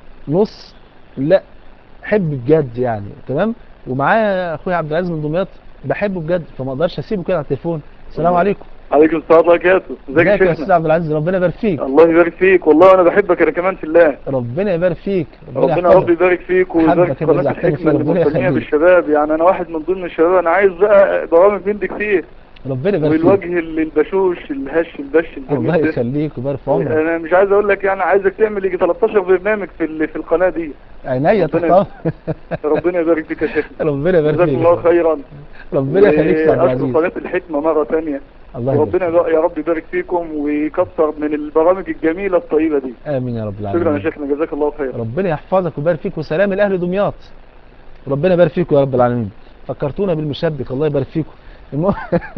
نص لا حب بجد يعني تمام ومعايا اخويا عبد العزيز من دمياط بحبه بجد فما اقدرش اسيبه كده على التليفون السلام عليكم عليكم السلام ورحمة الله وبركاته ازيك يا ازيك يا شيخنا استاذ عبد العزيز ربنا يبارك فيك الله يبارك فيك والله انا بحبك انا كمان في الله ربنا يبارك فيك ربنا يحفظك. رب يبارك فيك ويبارك حبك في يا قناة جزاك خير الحكمة اللي ربنا مهتمية يخليك. بالشباب يعني انا واحد من ضمن الشباب انا عايز بقى برامج من دي كتير ربنا يبارك فيك والوجه اللي البشوش الهش البش الله الجميل ده يخليك ويبارك في عمرك انا مش عايز اقول لك يعني عايزك تعمل يجي 13 برنامج في ال- في القناة دي عينيا تحت ربنا- أمرك. ربنا يبارك فيك يا شيخ ربنا يبارك جزاك فيك الله خيرا ربنا يخليك يا عبد وأشكر العزيز قناة الحكمة مرة تانية الله يبارك وربنا فيك. يا رب يبارك فيكم ويكثر من البرامج الجميلة الطيبة دي امين يا رب شكرا يا العالمين شيخنا جزاك الله خير ربنا يحفظك ويبارك فيك وسلام لاهل دمياط ربنا يبارك فيكم يا رب العالمين فكرتونا بالمشبك الله يبارك فيكم المهم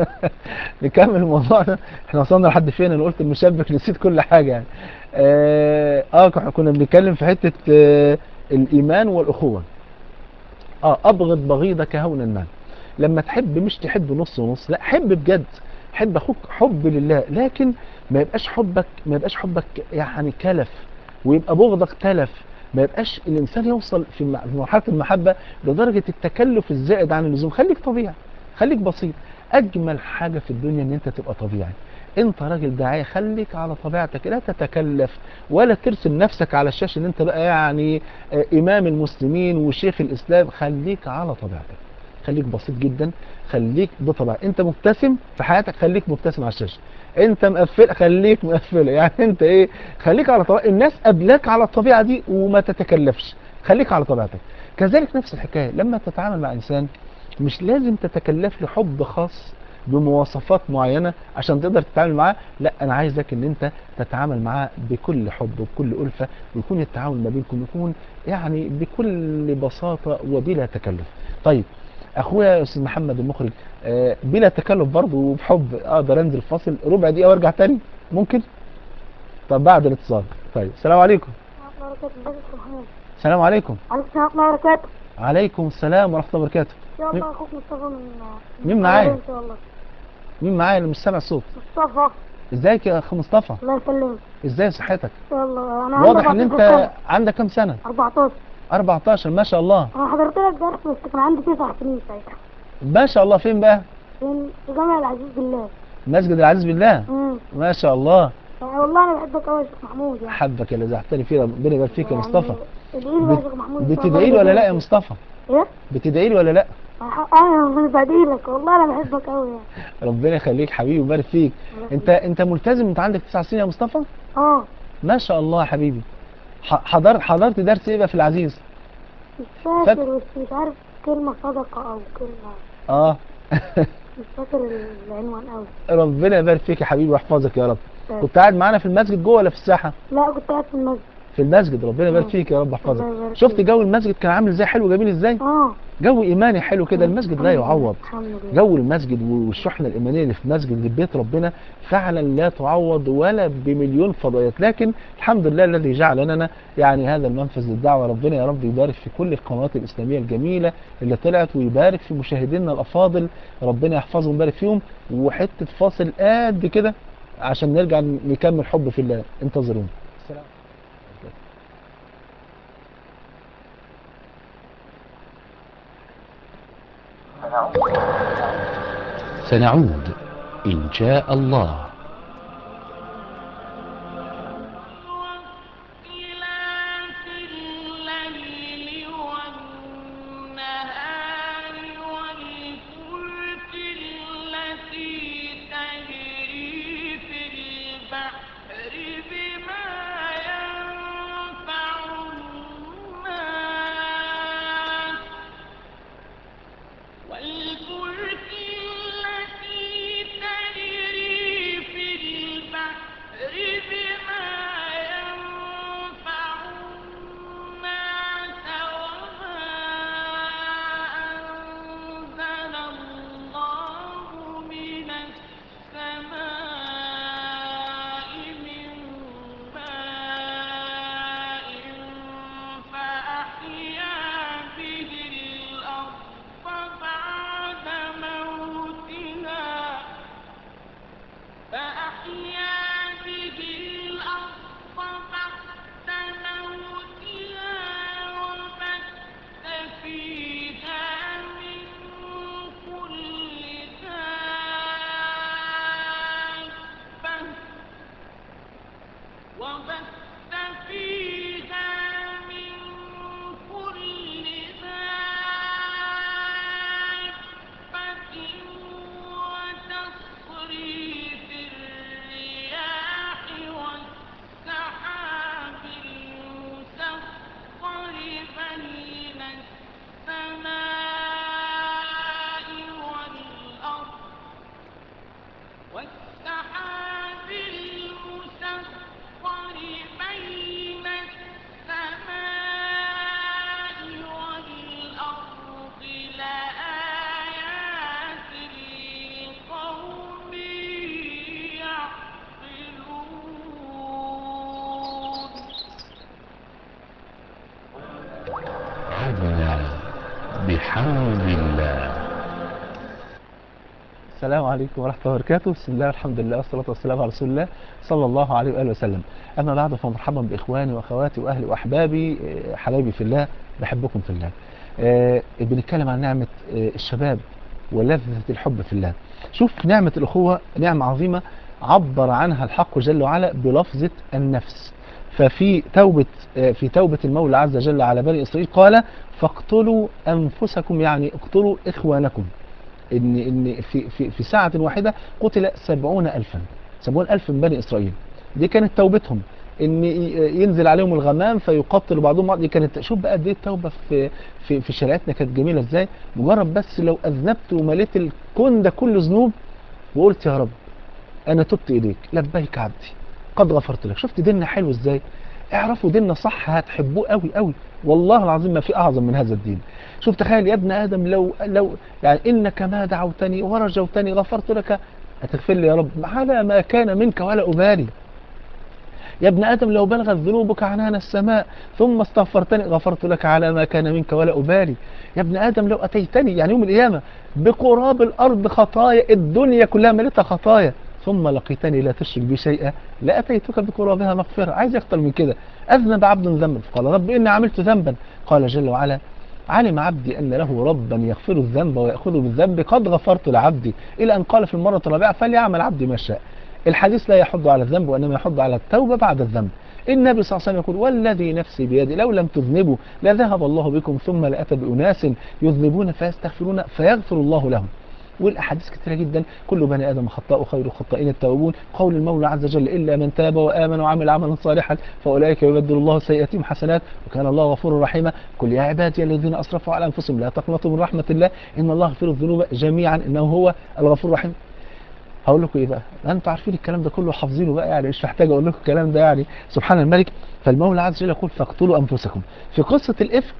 نكمل موضوعنا احنا وصلنا لحد فين انا قلت المشبك نسيت كل حاجه يعني اه, آه كنا بنتكلم في حته آه الايمان والاخوه اه ابغض بغيضك هونا ما لما تحب مش تحب نص ونص لا حب بجد حب اخوك حب لله لكن ما يبقاش حبك ما يبقاش حبك يعني كلف ويبقى بغضك تلف ما يبقاش الانسان يوصل في مع- في مرحله المحبه لدرجه التكلف الزائد عن اللزوم خليك طبيعي خليك بسيط اجمل حاجه في الدنيا ان انت تبقى طبيعي انت راجل داعيه خليك على طبيعتك لا تتكلف ولا ترسم نفسك على الشاشه ان انت بقى يعني آه، امام المسلمين وشيخ الاسلام خليك على طبيعتك خليك بسيط جدا خليك بطبيعة انت مبتسم في حياتك خليك مبتسم على الشاشة انت مقفل خليك مقفل يعني انت ايه خليك على طبيعة الناس قبلك على الطبيعة دي وما تتكلفش خليك على طبيعتك كذلك نفس الحكاية لما تتعامل مع انسان مش لازم تتكلف له حب خاص بمواصفات معينة عشان تقدر تتعامل معاه لا انا عايزك ان انت تتعامل معاه بكل حب وبكل ألفة ويكون التعامل ما بينكم يكون يعني بكل بساطة وبلا تكلف طيب اخويا استاذ محمد المخرج آه، بلا تكلف برضه وبحب اقدر انزل فاصل ربع دقيقه وارجع تاني ممكن طب بعد الاتصال طيب السلام عليكم السلام عليكم عليكم السلام ورحمة الله وبركاته عليكم السلام ورحمه الله وبركاته إن شاء الله أخوك مصطفى من مين من معايا؟ إن شاء الله مين معايا اللي مش سامع الصوت مصطفى ازيك يا اخ مصطفى الله يسلمك ازاي صحتك إن شاء الله أنا عندي واضح ان 14 انت سنة. عندك كام سنه 14 14 ما شاء الله أنا حضرت لك درس بس كان عندي 9 سنين ساعتها ما شاء الله فين بقى في في جامع العزيز بالله مسجد العزيز بالله امم ما شاء الله يعني والله أنا بحبك أوي يا شيخ محمود يعني حبك اللي زعتني فيه ربنا يبارك فيك يا يعني مصطفى ادعي لي بقى يا شيخ محمود إن شاء الله بتدعي لي ولا لا يا يبارك مصطفى فيك. إيه؟ بتدعي لي ولا لا أنا بدعي لك والله أنا بحبك أوي يعني ربنا يخليك حبيبي ويبارك فيك انت انت ملتزم انت عندك تسع سنين يا مصطفى أه ما شاء الله يا حبيبي ح- حضرت حضرت درس ايه بقى في العزيز مش فاكر بس مش عارف كلمة صدقة أو كلمة اه مش فاكر العنوان أوي ربنا يبارك فيك يا حبيبي ويحفظك يا رب طيب. كنت قاعد معانا في المسجد جوه ولا في الساحه لا كنت قاعد في المسجد في المسجد ربنا يبارك آه. فيك يا رب يحفظك الله يبارك شفت فيك. جو المسجد كان عامل ازاي حلو جميل ازاي اه جو ايماني حلو كده المسجد لا الحمد لله، يعوض الحمد لله جو المسجد والشحنة الإيمانية اللي في مسجد في بيت ربنا فعلا لا تعوض ولا بمليون فضائيات لكن الحمد لله الذي جعل لنا يعني هذا المنفذ للدعوة ربنا يا رب يبارك في كل القنوات الإسلامية الجميلة اللي طلعت ويبارك في مشاهدينا الأفاضل ربنا يحفظهم ويبارك فيهم وحتة فاصل قد كده عشان نرجع نكمل حب في الله انتظرونا السلام سنعود إن شاء الله واختلاف الليل والنهار والفلك التي تجري في البحر بما ينفع الناس والفلك التي تجري في البحر بما ينفع الناس وما أنزل الله من السماء من ماء فأحيا به الأرض بعد موتها فأحيا به الأرض بعد وبث فيها من كل دابة وتصريف الرياح والسحاب المسخر بين السماء والأرض والسحاب المسخر بين السماء والأرض لآيات لقوم يعقلون هذا بحول الله السلام عليكم ورحمة الله وبركاته بسم الله والحمد لله والصلاة والسلام على رسول الله صلى الله عليه وآله وسلم أما بعد فمرحبا بإخواني وأخواتي وأهلي وأحبابي آه، حبايبي في الله بحبكم في الله آه، بنتكلم عن نعمة آه، الشباب ولذة الحب في الله شوف نعمة الأخوة نعمة عظيمة عبر عنها الحق جل وعلا بلفظة النفس ففي توبة آه، في توبة المولى عز وجل على بني إسرائيل قال فاقتلوا أنفسكم يعني اقتلوا إخوانكم ان ان في في في ساعه واحده قتل سبعون الفا سبعون الف من بني اسرائيل دي كانت توبتهم ان ي- ينزل عليهم الغمام فيقتل بعضهم بعض دي كانت شوف بقى دي التوبه في في في شريعتنا كانت جميله ازاي مجرد بس لو اذنبت ومليت الكون ده كله ذنوب وقلت يا رب انا تبت اليك لبيك عبدي قد غفرت لك شفت ديننا حلو ازاي اعرفوا ديننا صح هتحبوه قوي قوي والله العظيم ما في اعظم من هذا الدين شوف تخيل يا ابن ادم لو لو يعني انك ما دعوتني ورجوتني غفرت لك هتغفر لي يا رب على ما كان منك ولا ابالي يا ابن ادم لو بلغت ذنوبك عنان السماء ثم استغفرتني غفرت لك على ما كان منك ولا ابالي يا ابن ادم لو اتيتني يعني يوم القيامه بقراب الارض خطايا الدنيا كلها مليتها خطايا ثم لقيتني لا تشرك بي شيئا لاتيتك بقرابها مغفره عايز اكتر من كده اذنب عبد ذنبا قال رب اني عملت ذنبا قال جل وعلا علم عبدي أن له ربا يغفر الذنب ويأخذ بالذنب قد غفرت لعبدي إلى أن قال في المرة الرابعة فليعمل عبدي ما شاء الحديث لا يحض على الذنب وإنما يحض على التوبة بعد الذنب النبي صلى الله عليه وسلم يقول والذي نفسي بيده لو لم تذنبوا لذهب الله بكم ثم لأتى بأناس يذنبون فيستغفرون فيغفر الله لهم والاحاديث كثيره جدا كل بني ادم خطاء خير الخطائين التوابون قول المولى عز وجل الا من تاب وامن وعمل عملا صالحا فاولئك يبدل الله سيئاتهم حسنات وكان الله غفورا رحيما قل يا عبادي الذين اسرفوا على انفسهم لا تقنطوا من رحمه الله ان الله يغفر الذنوب جميعا انه هو الغفور الرحيم هقول لكم ايه بقى انتوا عارفين الكلام ده كله حافظينه بقى يعني مش محتاج اقول لكم الكلام ده يعني سبحان الملك فالمولى عز وجل يقول فاقتلوا انفسكم في قصه الافك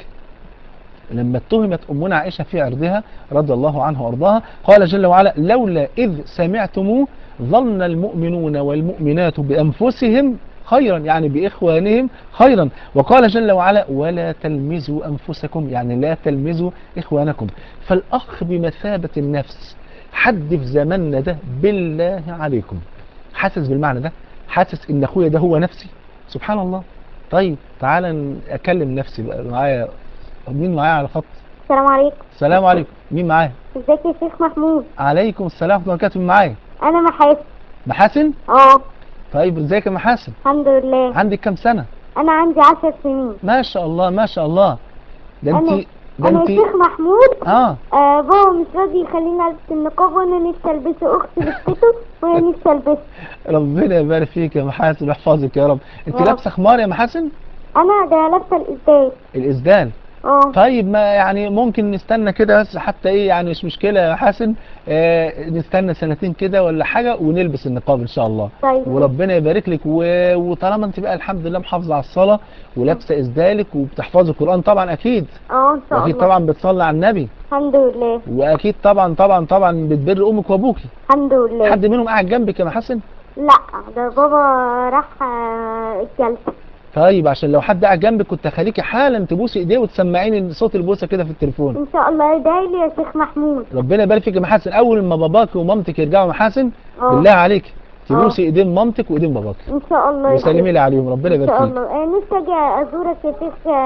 لما اتهمت امنا عائشه في عرضها رضي الله عنها وارضاها قال جل وعلا لولا اذ سمعتموه ظن المؤمنون والمؤمنات بانفسهم خيرا يعني باخوانهم خيرا وقال جل وعلا ولا تلمزوا انفسكم يعني لا تلمزوا اخوانكم فالاخ بمثابه النفس حد في زماننا ده بالله عليكم حاسس بالمعنى ده حاسس ان اخويا ده هو نفسي سبحان الله طيب تعالى ن- اكلم نفسي بقى معايا مين معايا على الخط السلام عليكم السلام عليكم مين معايا ازيك يا شيخ محمود عليكم السلام ورحمه الله وبركاته مين معايا انا محاسن محاسن اه طيب ازيك يا محاسن الحمد لله عندك كام سنه انا عندي عشر سنين ما شاء الله ما شاء الله ده انا انت ده انا انت الشيخ محمود اه آه بابا مش راضي يخليني البس النقاب وانا نفسي البسه اختي لبسته وانا نفسي البسه ربنا يبارك فيك يا محاسن ويحفظك يا رب انت يا رب. لابسه خمار يا محاسن انا ده لابسه الازاي الاسدال اه طيب ما يعني ممكن نستنى كده بس حتى ايه يعني مش مشكله يا حسن آه نستنى سنتين كده ولا حاجه ونلبس النقاب ان شاء الله طيب وربنا يبارك لك و... وطالما انت بقى الحمد لله محافظه على الصلاه ولابسه اسدالك وبتحفظي القران طبعا اكيد اه ان شاء واكيد الله طبعا بتصلي على النبي الحمد لله واكيد طبعا طبعا طبعا بتبر امك وابوكي الحمد لله حد منهم قاعد جنبك يا محسن لا ده بابا راح آه، الجلسه طيب عشان لو حد قاعد جنبك كنت هخليكي حالا تبوسي ايديه وتسمعيني صوت البوسه كده في التليفون ان شاء الله ادعي لي يا شيخ محمود ربنا يبارك فيك يا محاسن اول ما باباك ومامتك يرجعوا محاسن اه بالله عليك تبوسي ايدين مامتك وايدين باباك ان شاء الله يا وسلمي شيخ. لي عليهم ربنا ان يبارك شاء فيك الله آه، نفسي اجي ازورك يا شيخ آه،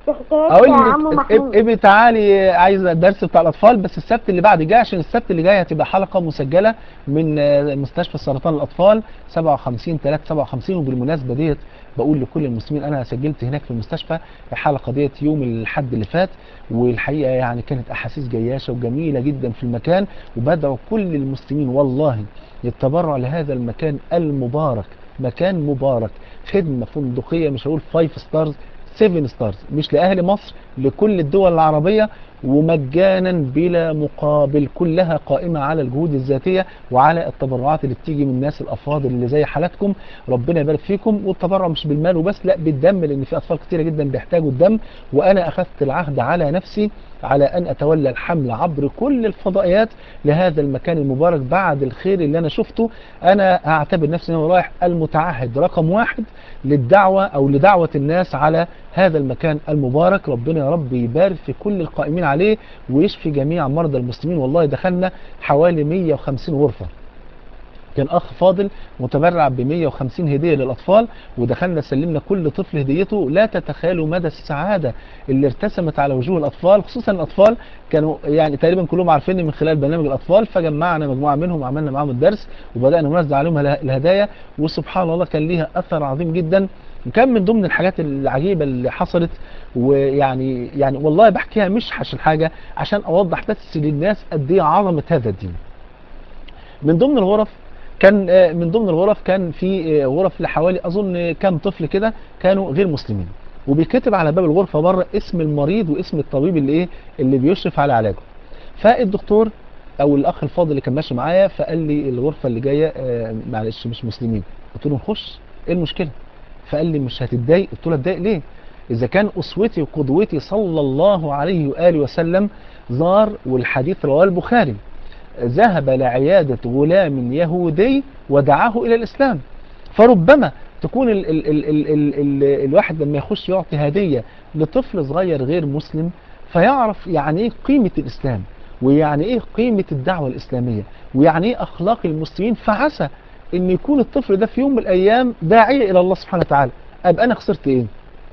في حكايات اقول عمو لك محمود ابقي تعالي عايزه الدرس بتاع الاطفال بس السبت اللي بعد جاي عشان السبت اللي جاي هتبقى حلقه مسجله من آه، مستشفى سرطان الاطفال 57 3 57 وبالمناسبه ديت بقول لكل المسلمين انا سجلت هناك في المستشفى الحلقه ديت يوم الاحد اللي فات والحقيقه يعني كانت احاسيس جياشه وجميله جدا في المكان وبدعو كل المسلمين والله للتبرع لهذا المكان المبارك مكان مبارك خدمه فندقيه مش هقول 5 ستارز 7 ستارز مش لاهل مصر لكل الدول العربيه ومجانا بلا مقابل كلها قائمه على الجهود الذاتيه وعلى التبرعات اللي بتيجي من الناس الافاضل اللي زي حالاتكم ربنا يبارك فيكم والتبرع مش بالمال وبس لا بالدم لان في اطفال كتيره جدا بيحتاجوا الدم وانا اخذت العهد على نفسي على ان اتولى الحمل عبر كل الفضائيات لهذا المكان المبارك بعد الخير اللي انا شفته انا هعتبر نفسي ان انا رايح المتعهد رقم واحد للدعوه او لدعوه الناس على هذا المكان المبارك ربنا يا رب يبارك في كل القائمين عليه ويشفي جميع مرضى المسلمين والله دخلنا حوالي 150 غرفه كان اخ فاضل متبرع ب 150 هديه للاطفال ودخلنا سلمنا كل طفل هديته لا تتخيلوا مدى السعاده اللي ارتسمت على وجوه الاطفال خصوصا الاطفال كانوا يعني تقريبا كلهم عارفيني من خلال برنامج الاطفال فجمعنا مجموعه منهم وعملنا معاهم الدرس وبدانا نوزع عليهم اله- الهدايا وسبحان الله كان ليها اثر عظيم جدا وكان من ضمن الحاجات العجيبه اللي حصلت ويعني يعني والله بحكيها مش عشان حاجه عشان اوضح بس للناس قد ايه عظمه هذا الدين من ضمن الغرف كان آه، من ضمن الغرف كان في آه، غرف لحوالي اظن آه، كام طفل كده كانوا غير مسلمين وبيتكتب على باب الغرفه بره اسم المريض واسم الطبيب اللي ايه اللي بيشرف على علاجه فالدكتور او الاخ الفاضل اللي كان ماشي معايا فقال لي الغرفه اللي جايه آه، معلش مش مسلمين قلت له نخش ايه المشكله فقال لي مش هتتضايق قلت له اتضايق ليه اذا كان اسوتي وقدوتي صلى الله عليه واله وسلم زار والحديث رواه البخاري ذهب لعيادة غلام يهودي ودعاه إلى الإسلام فربما تكون ال ال ال ال ال ال الواحد لما يخش يعطي هدية لطفل صغير غير مسلم فيعرف يعني ايه قيمة الإسلام ويعني ايه قيمة الدعوة الإسلامية ويعني ايه أخلاق المسلمين فعسى ان يكون الطفل ده في يوم من الأيام داعية إلى الله سبحانه وتعالى أبقى أنا خسرت ايه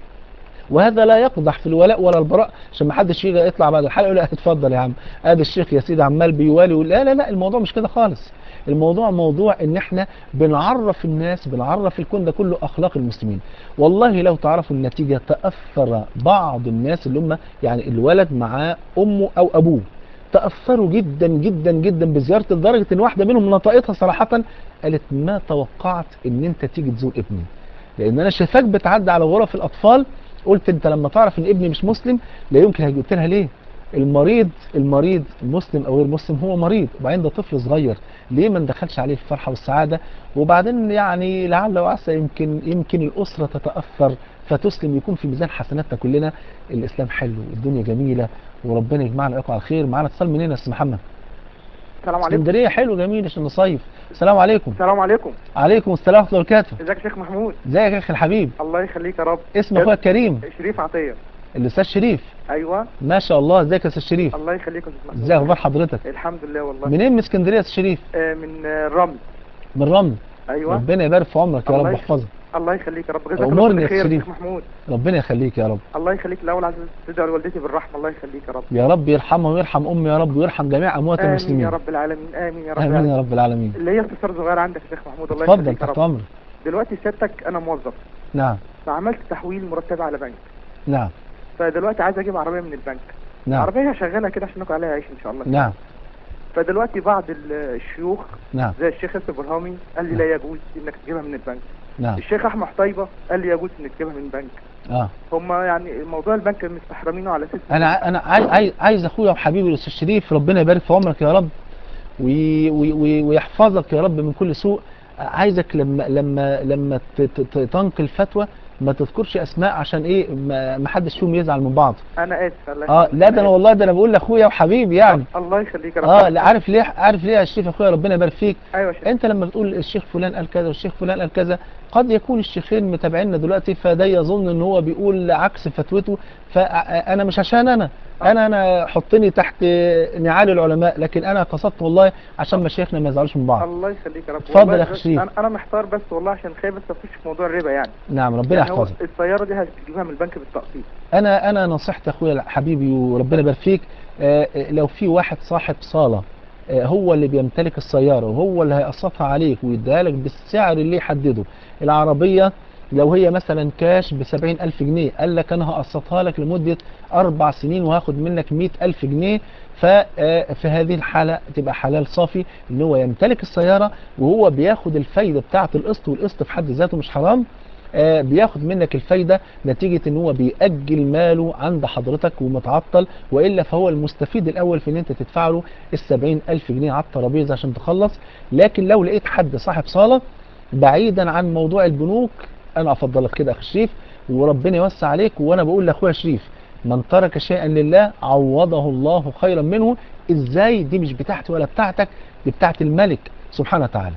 وهذا لا يقدح في الولاء ولا البراء عشان ما حدش يجي يطلع بعد الحلقه يقول لا اتفضل يا عم ادي الشيخ يا سيدي عمال بيوالي ويقول لا لا لا الموضوع مش كده خالص الموضوع موضوع ان احنا بنعرف الناس بنعرف الكون ده كله اخلاق المسلمين والله لو تعرفوا النتيجه تاثر بعض الناس اللي هم يعني الولد معاه امه او ابوه تاثروا جدا جدا جدا بزياره لدرجه ان واحده منهم نطقتها صراحه قالت ما توقعت ان انت تيجي تزور ابني لان انا شايفاك بتعدي على غرف الاطفال قلت انت لما تعرف ان ابني مش مسلم لا يمكن هيجي قلت لها ليه المريض المريض مسلم او غير مسلم هو مريض وبعدين ده طفل صغير ليه ما ندخلش عليه الفرحه والسعاده وبعدين يعني لعل وعسى يمكن يمكن الاسره تتاثر فتسلم يكون في ميزان حسناتنا كلنا الاسلام حلو الدنيا جميله وربنا يجمعنا ويقع على خير معانا اتصال منين يا استاذ محمد السلام عليكم اسكندريه حلو جميل عشان نصيف السلام عليكم السلام عليكم عليكم السلام ورحمه الله وبركاته ازيك يا شيخ محمود ازيك يا اخي الحبيب الله يخليك يا رب اسم اخويا الكريم شريف عطيه الاستاذ شريف ايوه ما شاء الله ازيك يا استاذ شريف الله يخليك يا استاذ محمود ازاي اخبار حضرتك الحمد لله والله منين من اسكندريه يا استاذ شريف آه من آه، الرمل من رمل ايوه ربنا يبارك في عمرك يا الله رب يخ- واحفظك الله يخليك يا رب جزاك أمورني الله يا خير يا شريف. شيخ محمود ربنا يخليك يا رب الله يخليك الاول عايز تدعو لوالدتي بالرحمه الله يخليك يا رب يا رب يرحمها ويرحم امي يا رب ويرحم جميع اموات امين المسلمين يا رب العالمين امين يا رب امين يا العالمين. رب العالمين اللي هي استفسار صغير عندك يا شيخ محمود الله اتفضل يخليك يا تحت رب امرك دلوقتي سيادتك انا موظف نعم فعملت تحويل مرتبه على بنك نعم فدلوقتي عايز اجيب عربيه من البنك نعم عربيه شغاله كده عشان ناكل عليها عيش ان شاء الله نعم فدلوقتي بعض ال- الشيوخ نعم زي الشيخ ياسر برهامي قال لي لا يجوز انك تجيبها من البنك نعم الشيخ احمد طيبه قال لي يجوز انك تجيبها من بنك اه هم يعني موضوع البنك مستحرمينه على اساس انا ع- انا عايز عايز, عايز اخويا وحبيبي الاستاذ شريف ربنا يبارك في عمرك يا رب وي وي وي ويحفظك يا رب من كل سوء عايزك لما لما لما ت- ت- ت- تنقل فتوى ما تذكرش اسماء عشان ايه ما ما حدش فيهم يزعل من بعض انا اسف الله اه يخليك. لا ده انا والله ده انا بقول لاخويا وحبيبي يعني الله يخليك يا رب اه لا عارف ليه عارف ليه يا شريف اخويا ربنا يبارك فيك ايوه يا شيخ انت لما بتقول الشيخ فلان قال كذا والشيخ فلان قال كذا قد يكون الشيخين متابعيننا دلوقتي فده يظن ان هو بيقول عكس فتوته فانا مش عشان انا انا انا حطني تحت نعال العلماء لكن انا قصدت والله عشان مشايخنا ما يزعلوش من بعض الله يخليك يا رب اتفضل والله يا أخ بس شريف. انا انا محتار بس والله عشان خايف بس اخش في موضوع الربا يعني نعم ربنا يعني هو يحفظك السياره دي هتجيبها من البنك بالتقسيط انا انا نصيحتي اخويا حبيبي وربنا يبارك فيك آه، آه، لو في واحد صاحب صاله آه، هو اللي بيمتلك السياره وهو اللي هيقسطها عليك ويديها لك بالسعر اللي يحدده العربيه لو هي مثلا كاش بسبعين ألف جنيه قال لك أنا هقسطها لك لمدة أربع سنين وهاخد منك مئة ألف جنيه ففي هذه الحالة تبقى حلال صافي إن هو يمتلك السيارة وهو بياخد الفايدة بتاعة القسط والقسط في حد ذاته مش حرام آه، بياخد منك الفايدة نتيجة ان هو بيأجل ماله عند حضرتك ومتعطل وإلا فهو المستفيد الأول في ان انت تدفع له السبعين ألف جنيه على الترابيزة عشان تخلص لكن لو لقيت حد صاحب صالة بعيدا عن موضوع البنوك انا افضلك كده يا اخي شريف وربنا يوسع عليك وانا بقول لاخويا شريف من ترك شيئا لله عوضه الله خيرا منه ازاي دي مش بتاعتي ولا بتاعتك دي بتاعت الملك سبحانه وتعالى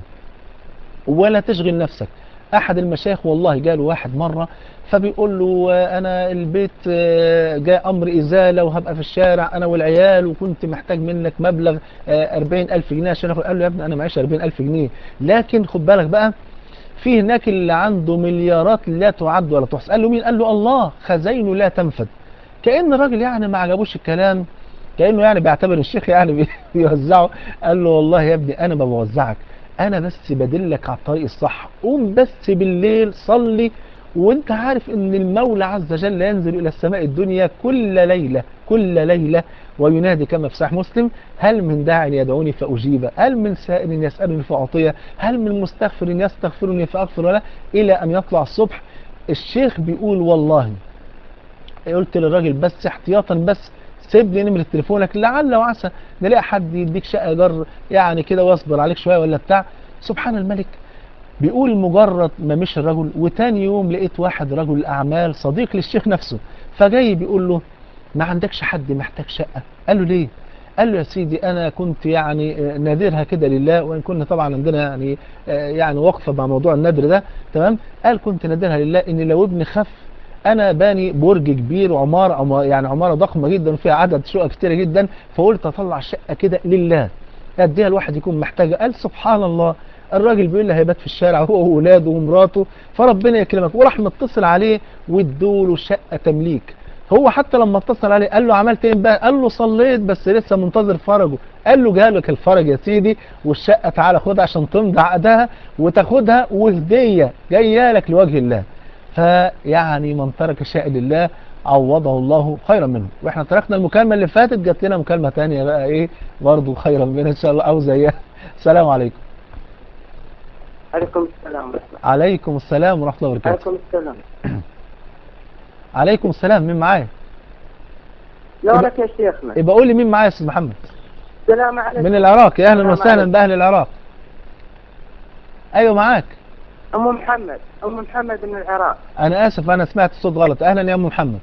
ولا تشغل نفسك احد المشايخ والله جاله واحد مرة فبيقول له آه، انا البيت آه، جاء امر ازالة وهبقى في الشارع انا والعيال وكنت محتاج منك مبلغ أربعين الف جنيه عشان اخد قال له يا ابني انا معيش أربعين الف جنيه لكن خد بالك بقى في هناك اللي عنده مليارات لا تعد ولا تحصى قال له مين قال له الله خزينه لا تنفد كأن الراجل يعني ما عجبوش الكلام كأنه يعني بيعتبر الشيخ يعني بي- بيوزعه قال له والله يا ابني انا ما بوزعك انا بس بدلك على الطريق الصح قوم بس بالليل صلي وانت عارف ان المولى عز وجل ينزل الى السماء الدنيا كل ليلة كل ليلة وينادي كما في صحيح مسلم هل من داع يدعوني فأجيب هل من سائل يسألني فأعطيه هل من مستغفر يستغفرني فأغفر له إلى أن يطلع الصبح الشيخ بيقول والله قلت للراجل بس احتياطا بس سيب لي نمرة تليفونك لعل وعسى نلاقي حد يديك شقة جر يعني كده واصبر عليك شوية ولا بتاع سبحان الملك بيقول مجرد ما مشي الرجل وتاني يوم لقيت واحد رجل أعمال صديق للشيخ نفسه فجاي بيقول له ما عندكش حد محتاج شقة قال له ليه قال له يا سيدي انا كنت يعني آه، نادرها كده لله وان كنا طبعا عندنا يعني آه، يعني وقفه مع موضوع النذر ده تمام قال كنت نادرها لله ان لو ابني خف انا باني برج كبير وعماره عما- يعني عماره ضخمه جدا وفيها عدد شقق كتيره جدا فقلت اطلع شقه كده لله اديها الواحد يكون محتاجه قال سبحان الله الراجل بيقول لي هيبات في الشارع هو واولاده ومراته فربنا يكرمك وراح متصل عليه وادوله شقه تمليك هو حتى لما اتصل عليه قال له عملت ايه بقى قال له صليت بس لسه منتظر فرجه قال له جالك الفرج يا سيدي والشقه تعالى خدها عشان تمضي عقدها وتاخدها وهديه جايه لك لوجه الله فيعني من ترك شيئا لله عوضه الله خيرا منه واحنا تركنا المكالمه اللي فاتت جات لنا مكالمه تانية بقى ايه برضه خيرا منها ان شاء الله او زيها السلام عليكم عليكم السلام عليكم السلام ورحمه الله وبركاته عليكم السلام عليكم السلام مين معايا لا لك يا شيخنا يبقى قول لي مين معايا يا استاذ محمد السلام عليكم من العراق يا اهلا السلام وسهلا عليكم. باهل العراق ايوه معاك ام محمد ام محمد من العراق انا اسف انا سمعت الصوت غلط اهلا يا ام محمد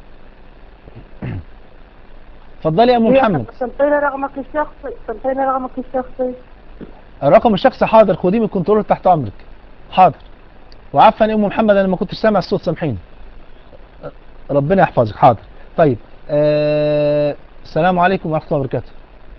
اتفضلي يا ام محمد تنطينا رقمك الشخصي تنطينا رقمك الشخصي الرقم الشخصي حاضر خديه من الكنترول تحت امرك حاضر وعفوا يا ام محمد انا ما كنتش سامع الصوت سامحيني ربنا يحفظك حاضر طيب آه السلام عليكم ورحمه الله وبركاته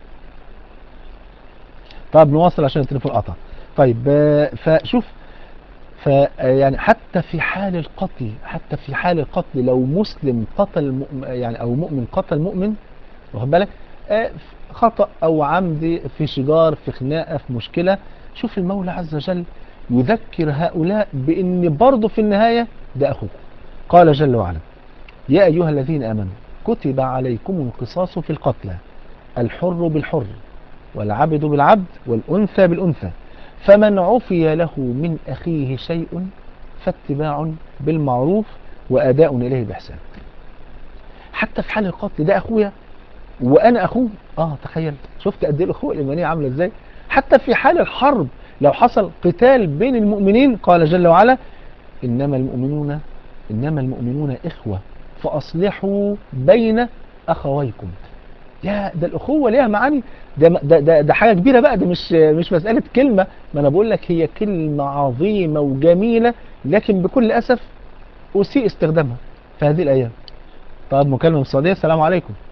طب نواصل عشان التليفون قطع طيب آه فشوف ف يعني حتى في حال القتل حتى في حال القتل لو مسلم قتل مؤمن يعني او مؤمن قتل مؤمن واخد بالك آه، خطأ او عمد في شجار في خناقة في مشكلة شوف المولى عز وجل يذكر هؤلاء بان برضه في النهاية ده اخوكم قال جل وعلا يا ايها الذين امنوا كتب عليكم القصاص في القتلى الحر بالحر والعبد بالعبد والانثى بالانثى فمن عفي له من اخيه شيء فاتباع بالمعروف واداء اليه باحسان حتى في حال القتل ده اخويا وانا اخوه اه تخيل شفت قد ايه الاخوه الايمانيه عامله ازاي حتى في حال الحرب لو حصل قتال بين المؤمنين قال جل وعلا انما المؤمنون انما المؤمنون اخوه فاصلحوا بين اخويكم يا ده الاخوه ليها معاني ده ده ده, ده حاجه كبيره بقى ده مش مش مساله كلمه ما انا بقول لك هي كلمه عظيمه وجميله لكن بكل اسف اسيء استخدامها في هذه الايام طب مكالمه من السعوديه السلام عليكم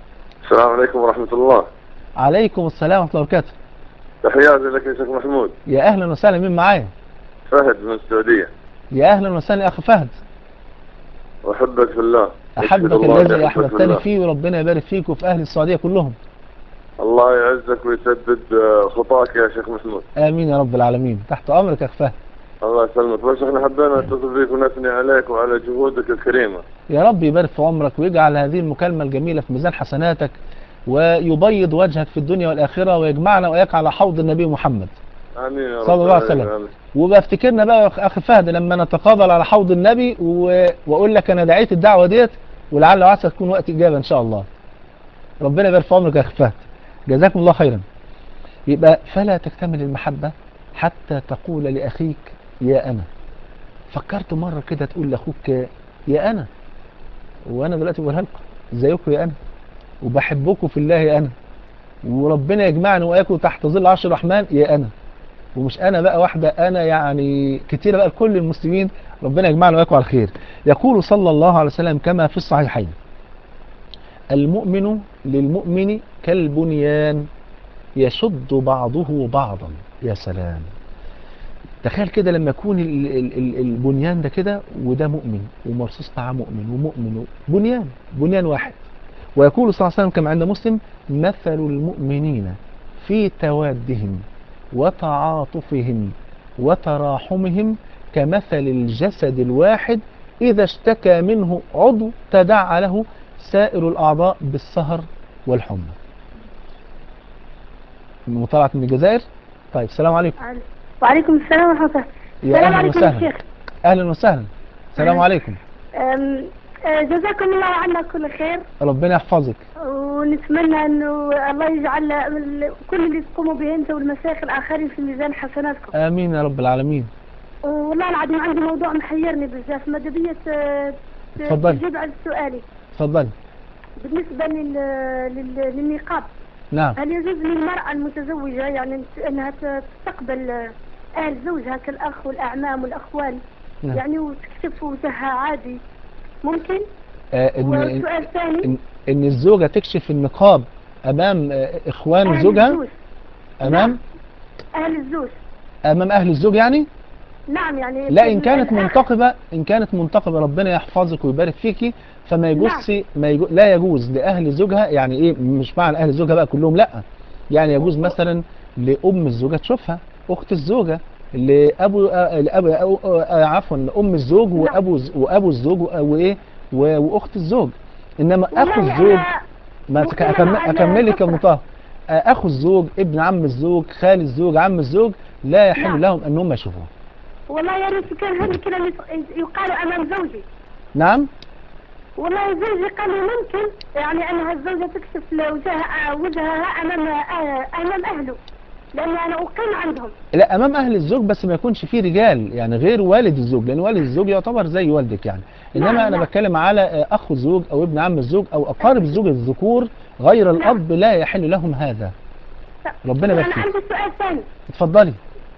السلام عليكم ورحمة الله عليكم السلام ورحمه الله وبركاته تحياتي لك يا شيخ محمود يا اهلا وسهلا مين معايا فهد من السعودية يا اهلا وسهلا يا اخ فهد وأحبك في الله احبك أشهد الله الذي أن يحبك في احببتني الله. فيه وربنا يبارك فيك وفي اهل السعوديه كلهم الله يعزك ويسدد آه، خطاك يا شيخ محمود امين يا رب العالمين تحت امرك يا اخ فهد الله يسلمك بس احنا حبينا نتصل بك ونثني عليك وعلى جهودك الكريمة يا رب يبارك في عمرك ويجعل هذه المكالمة الجميلة في ميزان حسناتك ويبيض وجهك في الدنيا والآخرة ويجمعنا وإياك على حوض النبي محمد آمين يا رب صلى الله عليه وسلم. العالمين. وبفتكرنا بقى يا أخ فهد لما نتقابل على حوض النبي و... وأقول لك أنا دعيت الدعوة ديت ولعل وعسى تكون وقت إجابة إن شاء الله ربنا يبارك في عمرك يا أخ فهد جزاكم الله خيرا يبقى فلا تكتمل المحبة حتى تقول لأخيك يا أنا فكرت مرة كده تقول لأخوك يا أنا وأنا دلوقتي بقولها لكم ازيكم يا أنا وبحبكم في الله يا أنا وربنا يجمعني وإياكم تحت ظل عرش الرحمن يا أنا ومش أنا بقى واحدة أنا يعني كتيرة بقى لكل المسلمين ربنا يجمعنا وإياكم على الخير يقول صلى الله عليه وسلم كما في الصحيحين المؤمن للمؤمن كالبنيان يشد بعضه بعضا يا سلام تخيل كده لما يكون ال- ال- ال- البنيان ده كده وده مؤمن ومرصوص معاه مؤمن ومؤمن بنيان بنيان واحد ويقول صلى الله عليه وسلم كما عند مسلم مثل المؤمنين في توادهم وتعاطفهم وتراحمهم كمثل الجسد الواحد إذا اشتكى منه عضو تداعى له سائر الأعضاء بالسهر والحمى مطلعة من الجزائر طيب السلام عليكم وعليكم السلام ورحمة الله يا السلام أهلا عليكم يا وسهلا شيخ أهلا وسهلا السلام أهلا. عليكم أم، آه، جزاكم الله عنا كل خير ربنا يحفظك ونتمنى انه الله يجعل ال- كل اللي تقوموا به انت والمشايخ الاخرين في ميزان حسناتكم آمين يا رب العالمين والله العظيم عندي موضوع محيرني بزاف ماذا بيا ت- ت- اتفضلي. تجيب على سؤالي اتفضلي بالنسبة لل... لل... للنقاب نعم هل يجوز للمرأة المتزوجة يعني انها ت- تستقبل اهل زوجها كالاخ والاعمام والاخوال نعم. يعني وتكشف وجهها عادي ممكن آه إن, والسؤال الثاني إن, إن الزوجة تكشف النقاب أمام آه إخوان أهل زوجها الزوج. أمام اهل الزوج أمام أهل الزوج يعني نعم يعني لا إن كانت الأخ- منتقبة إن كانت منتقبة ربنا يحفظك ويبارك فيكي فما يجوز ما يجوز لا يجوز لأهل زوجها يعني إيه مش معنى أهل زوجها بقى كلهم لا يعني يجوز مثلا لأم الزوجة تشوفها أخت الزوجة لأبو آه، لأبو أو- آه، عفوا لأم الزوج وأبو ز- وأبو الزوج و- وإيه و- وأخت الزوج إنما أخو والله الزوج أنا ما مقتنعة أكمل على أكمل لك يا الفطرة. مطهر آه، أخو الزوج ابن عم الزوج خال الزوج عم الزوج لا يحل نعم. لهم أنهم يشوفوه والله يا ريت كان هذا الكلام يت- يقال امام زوجي نعم والله زوجي قال لي ممكن يعني انها الزوجة تكشف وجهها وجهها امام آه، امام اهله لاني انا اقيم عندهم لا امام اهل الزوج بس ما يكونش فيه رجال يعني غير والد الزوج لان والد الزوج يعتبر زي والدك يعني انما نعم، انا نعم. بتكلم على آه، اخو الزوج او ابن عم الزوج او اقارب الزوج الذكور غير الاب لا يحل لهم هذا ربنا انا يبارك فيك عندي سؤال ثاني اتفضلي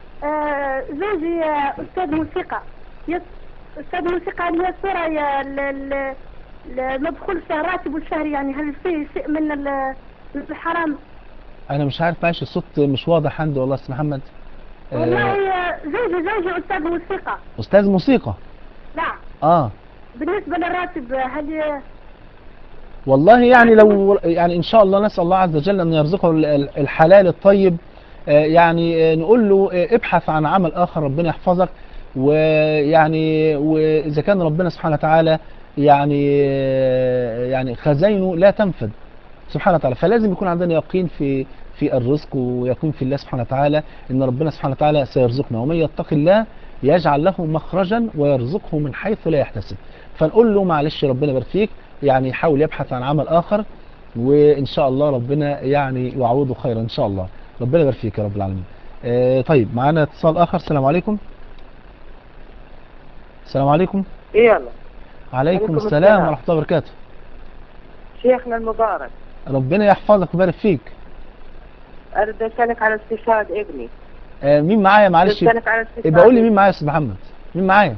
آه، زوجي آه، استاذ موسيقى يس استاذ موسيقى اللي هي الصورة يا ال- ال- المدخول في الراتب الشهري يعني هل فيه شيء من ال- من الحرام انا مش عارف معلش الصوت مش واضح عندي والله استاذ محمد آه، والله آه، زوجي زوجي استاذ موسيقى استاذ موسيقى نعم اه بالنسبة للراتب آه، هل والله يعني لو يعني ان شاء الله نسال الله عز وجل ان يرزقه ال- ال- الحلال الطيب آه، يعني آه، نقول له آه، ابحث عن عمل اخر ربنا يحفظك ويعني واذا كان ربنا سبحانه وتعالى يعني آه، يعني خزائنه لا تنفد سبحانه وتعالى فلازم يكون عندنا يقين في في الرزق ويكون في الله سبحانه وتعالى ان ربنا سبحانه وتعالى سيرزقنا ومن يتق الله يجعل له مخرجا ويرزقه من حيث لا يحتسب فنقول له معلش ربنا يبارك فيك يعني يحاول يبحث عن عمل اخر وان شاء الله ربنا يعني يعوضه خيرا ان شاء الله ربنا يبارك فيك يا رب العالمين آه طيب معانا اتصال اخر السلام عليكم السلام عليكم يلا عليكم عليكم السلام السلام. ورحمه الله وبركاته شيخنا المبارك ربنا يحفظك ويبارك فيك أريد أسألك على استشهاد ابني آه مين معايا معلش أسألك على استشهاد يبقى قول لي مين معايا يا استاذ محمد مين معايا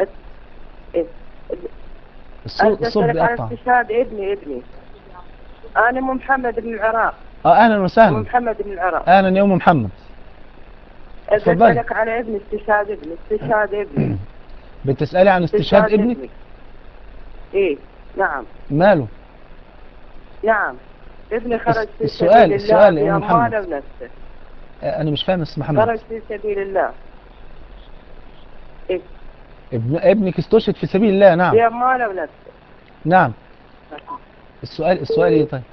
إيه؟ الصوت أريد الصوت أسألك على بيقطع استشهاد ابني ابني انا ام محمد من العراق اه اهلا ام وسهلا محمد من العراق اهلا يا ام محمد اتفضلي. اسالك على ابن استشهاد ابني استشهاد ابني بتسالي عن استشهاد ابنك ايه نعم ماله نعم ابني خرج في السؤال- سبيل الله السؤال يا أم محمد. بأمواله ونفسه آه، انا مش فاهم اسم محمد خرج في سبيل الله إيه؟ ابن ابنك استشهد في سبيل الله نعم بأمواله ونفسه نعم السؤال السؤال ايه طيب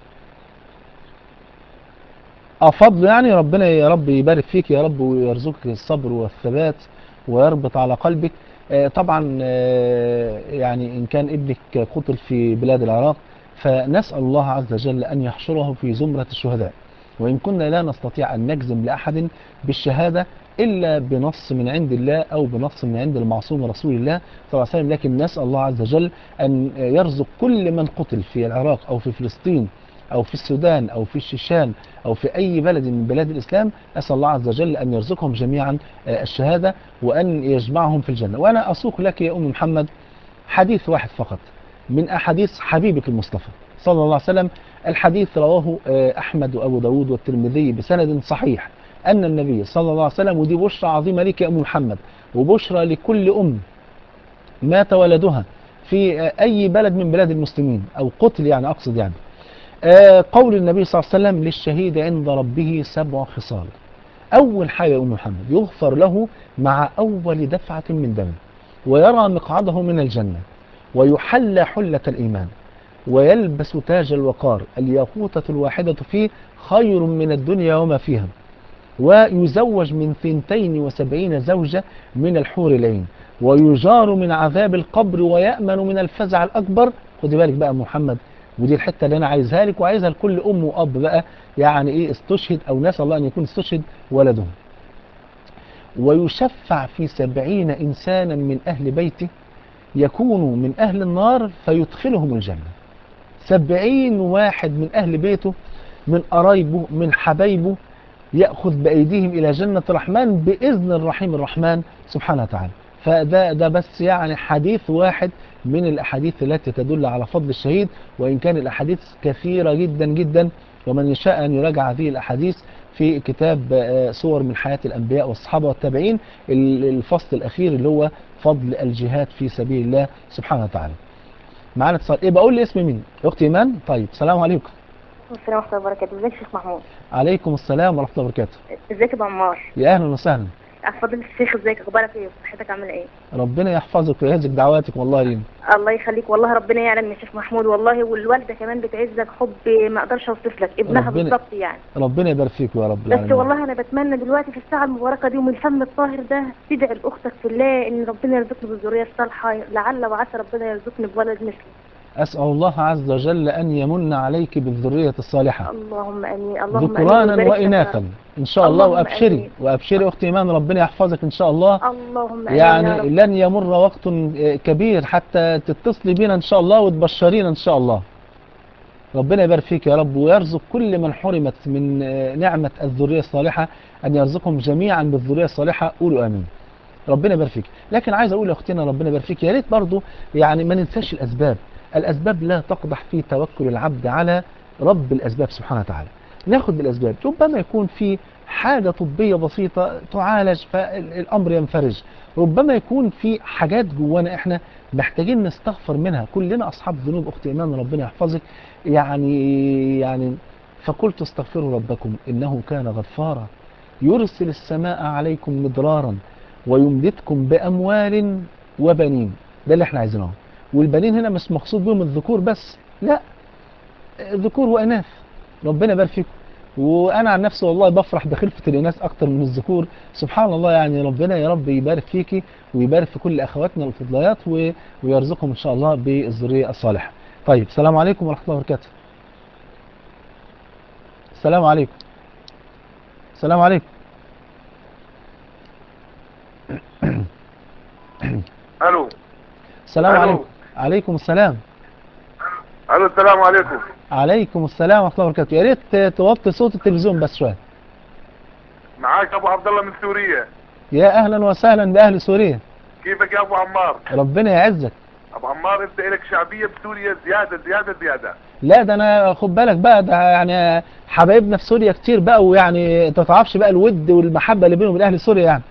اه فضل يعني ربنا يا رب يبارك فيك يا رب ويرزقك الصبر والثبات ويربط على قلبك آه طبعا آه يعني ان كان ابنك قتل في بلاد العراق فنسأل الله عز وجل ان يحشره في زمرة الشهداء وان كنا لا نستطيع ان نجزم لاحد بالشهادة الا بنص من عند الله او بنص من عند المعصوم رسول الله صلى الله عليه وسلم لكن نسأل الله عز وجل أن يرزق كل من قتل في العراق أو في فلسطين أو في السودان أو في الشيشان أو في أي بلد من بلاد الإسلام أسأل الله عز وجل أن يرزقهم جميعا آه، الشهادة وأن يجمعهم في الجنة وأنا أسوق لك يا أم محمد حديث واحد فقط من أحاديث حبيبك المصطفى صلى الله عليه وسلم الحديث رواه آه، أحمد وأبو داود والترمذي بسند صحيح أن النبي صلى الله عليه وسلم ودي بشرى عظيمة لك يا أم محمد وبشرى لكل أم مات ولدها في آه، أي بلد من بلاد المسلمين أو قتل يعني أقصد يعني آه، قول النبي صلى الله عليه وسلم للشهيد عند ربه سبع خصال أول حاجة يا أم محمد يغفر له مع أول دفعة من دم ويرى مقعده من الجنة ويحلى حلة الإيمان ويلبس تاج الوقار الياقوتة الواحدة فيه خير من الدنيا وما فيها ويزوج من ثنتين وسبعين زوجة من الحور العين ويجار من عذاب القبر ويأمن من الفزع الأكبر خدي بالك بقى محمد ودي الحتة اللي أنا عايزها لك وعايزها لكل أم وأب بقى يعني إيه استشهد أو نسأل الله أن يكون استشهد ولدهم ويشفع في سبعين إنسانا من أهل بيته يكونوا من أهل النار فيدخلهم الجنة سبعين واحد من أهل بيته من قرايبه من حبايبه يأخذ بأيديهم إلى جنة الرحمن بإذن الرحيم الرحمن سبحانه وتعالى فده ده بس يعني حديث واحد من الأحاديث التي تدل على فضل الشهيد وإن كان الأحاديث كثيرة جدا جدا ومن يشاء أن يراجع هذه الأحاديث في كتاب آه، صور من حياة الأنبياء والصحابة والتابعين ال- الفصل الأخير اللي هو فضل الجهاد في سبيل الله سبحانه وتعالى معانا اتصال ايه بقول لي اسم مين اختي ايمان طيب السلام عليكم السلام ورحمة الله وبركاته ازيك يا شيخ محمود عليكم السلام ورحمة الله وبركاته ازيك يا ابو عمار يا اهلا وسهلا فضيلة الشيخ ازيك اخبارك ايه صحتك عامله ايه ربنا يحفظك ويهزك دعواتك والله لينا الله يخليك والله ربنا يعلم يا شيخ محمود والله والوالده كمان بتعزك حب ما اقدرش اوصف لك ابنها ربنا- بالظبط يعني ربنا يبارك فيك يا رب بس العالمين والله انا بتمنى دلوقتي في الساعه المباركه دي ومن الفم الطاهر ده تدعي لاختك في الله ان ربنا يرزقني بالذريه الصالحه لعل وعسى ربنا يرزقني بولد مثلي أسأل الله عز وجل أن يمن عليك بالذرية الصالحة اللهم امين اللهم امين ذكرانا ويبارك لك يا وإناثا رب. إن شاء الله اللهم وأبشري آمين. وأبشري أختي إيمان ربنا يحفظك إن شاء الله اللهم امين يا يعني رب. لن يمر وقت آه، كبير حتى تتصلي بينا إن شاء الله وتبشرينا إن شاء الله ربنا يبارك فيك يا رب ويرزق كل من حرمت من آه، نعمة الذرية الصالحة أن يرزقهم جميعا بالذرية الصالحة قولوا آمين ربنا يبارك فيك لكن عايز اقول لاختنا ربنا يبارك فيك يا ريت برضه يعني ما ننساش الاسباب الاسباب لا تقدح في توكل العبد على رب الاسباب سبحانه وتعالى ناخد بالاسباب ربما يكون في حاجه طبيه بسيطه تعالج فالامر ينفرج ربما يكون في حاجات جوانا احنا محتاجين نستغفر منها كلنا اصحاب ذنوب اختي ايمان ربنا يحفظك يعني يعني فقلت استغفروا ربكم انه كان غفارا يرسل السماء عليكم مدرارا ويمددكم باموال وبنين ده اللي احنا عايزينه والبنين هنا مش مقصود بهم الذكور بس لا ذكور واناث ربنا يبارك فيكم وانا عن نفسي والله بفرح بخلفه الاناث اكتر من الذكور سبحان الله يعني ربنا يا رب يبارك فيكي ويبارك في كل اخواتنا الفضليات و- ويرزقهم ان شاء الله بالذريه الصالحه طيب السلام عليكم ورحمه الله وبركاته السلام عليكم السلام عليكم الو السلام ألو. عليكم عليكم السلام الو السلام عليكم عليكم السلام ورحمه الله وبركاته يا ريت توطي صوت التلفزيون بس شويه معاك ابو عبد الله من سوريا يا اهلا وسهلا باهل سوريا كيفك يا ابو عمار ربنا يعزك ابو عمار انت لك شعبيه بسوريا زياده زياده زياده لا ده انا خد بالك بقى ده يعني حبايبنا في سوريا كتير بقى ويعني انت ما تعرفش بقى الود والمحبه اللي بينهم وبين اهل سوريا يعني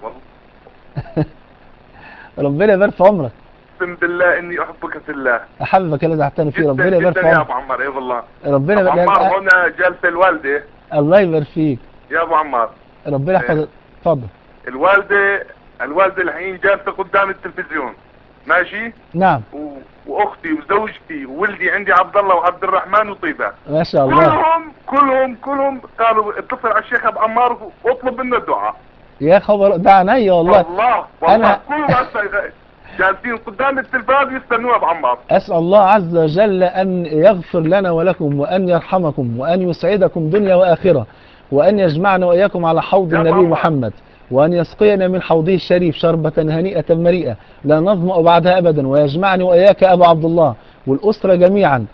ربنا يبارك في عمرك اقسم بالله اني احبك في الله احبك اللي زعتني فيه ربنا جدا يبارك جدا في يا عمرك ابو عمار اي والله ربنا ابو يبارك عمار هنا جالسه الوالده الله يبارك فيك يا ابو عمار ربنا يحفظك اتفضل الوالده الوالده الحين جالسه قدام التلفزيون ماشي نعم و... واختي وزوجتي وولدي عندي عبد الله وعبد الرحمن وطيبه ما شاء الله كلهم كلهم كلهم قالوا اتصل على الشيخ ابو عمار واطلب منه الدعاء يا خبر ده عينيا والله والله والله أنا- كلهم هسه جالسين قدام التلفاز يستنوا ابو عمار أسأل الله عز وجل أن يغفر لنا ولكم وأن يرحمكم وأن يسعدكم دنيا وآخرة وأن يجمعنا وإياكم على حوض يا النبي بابا. محمد وأن يسقينا من حوضه الشريف شربة هنيئة مريئة لا نظمأ بعدها أبدا ويجمعني وإياك أبو عبد الله والأسرة جميعا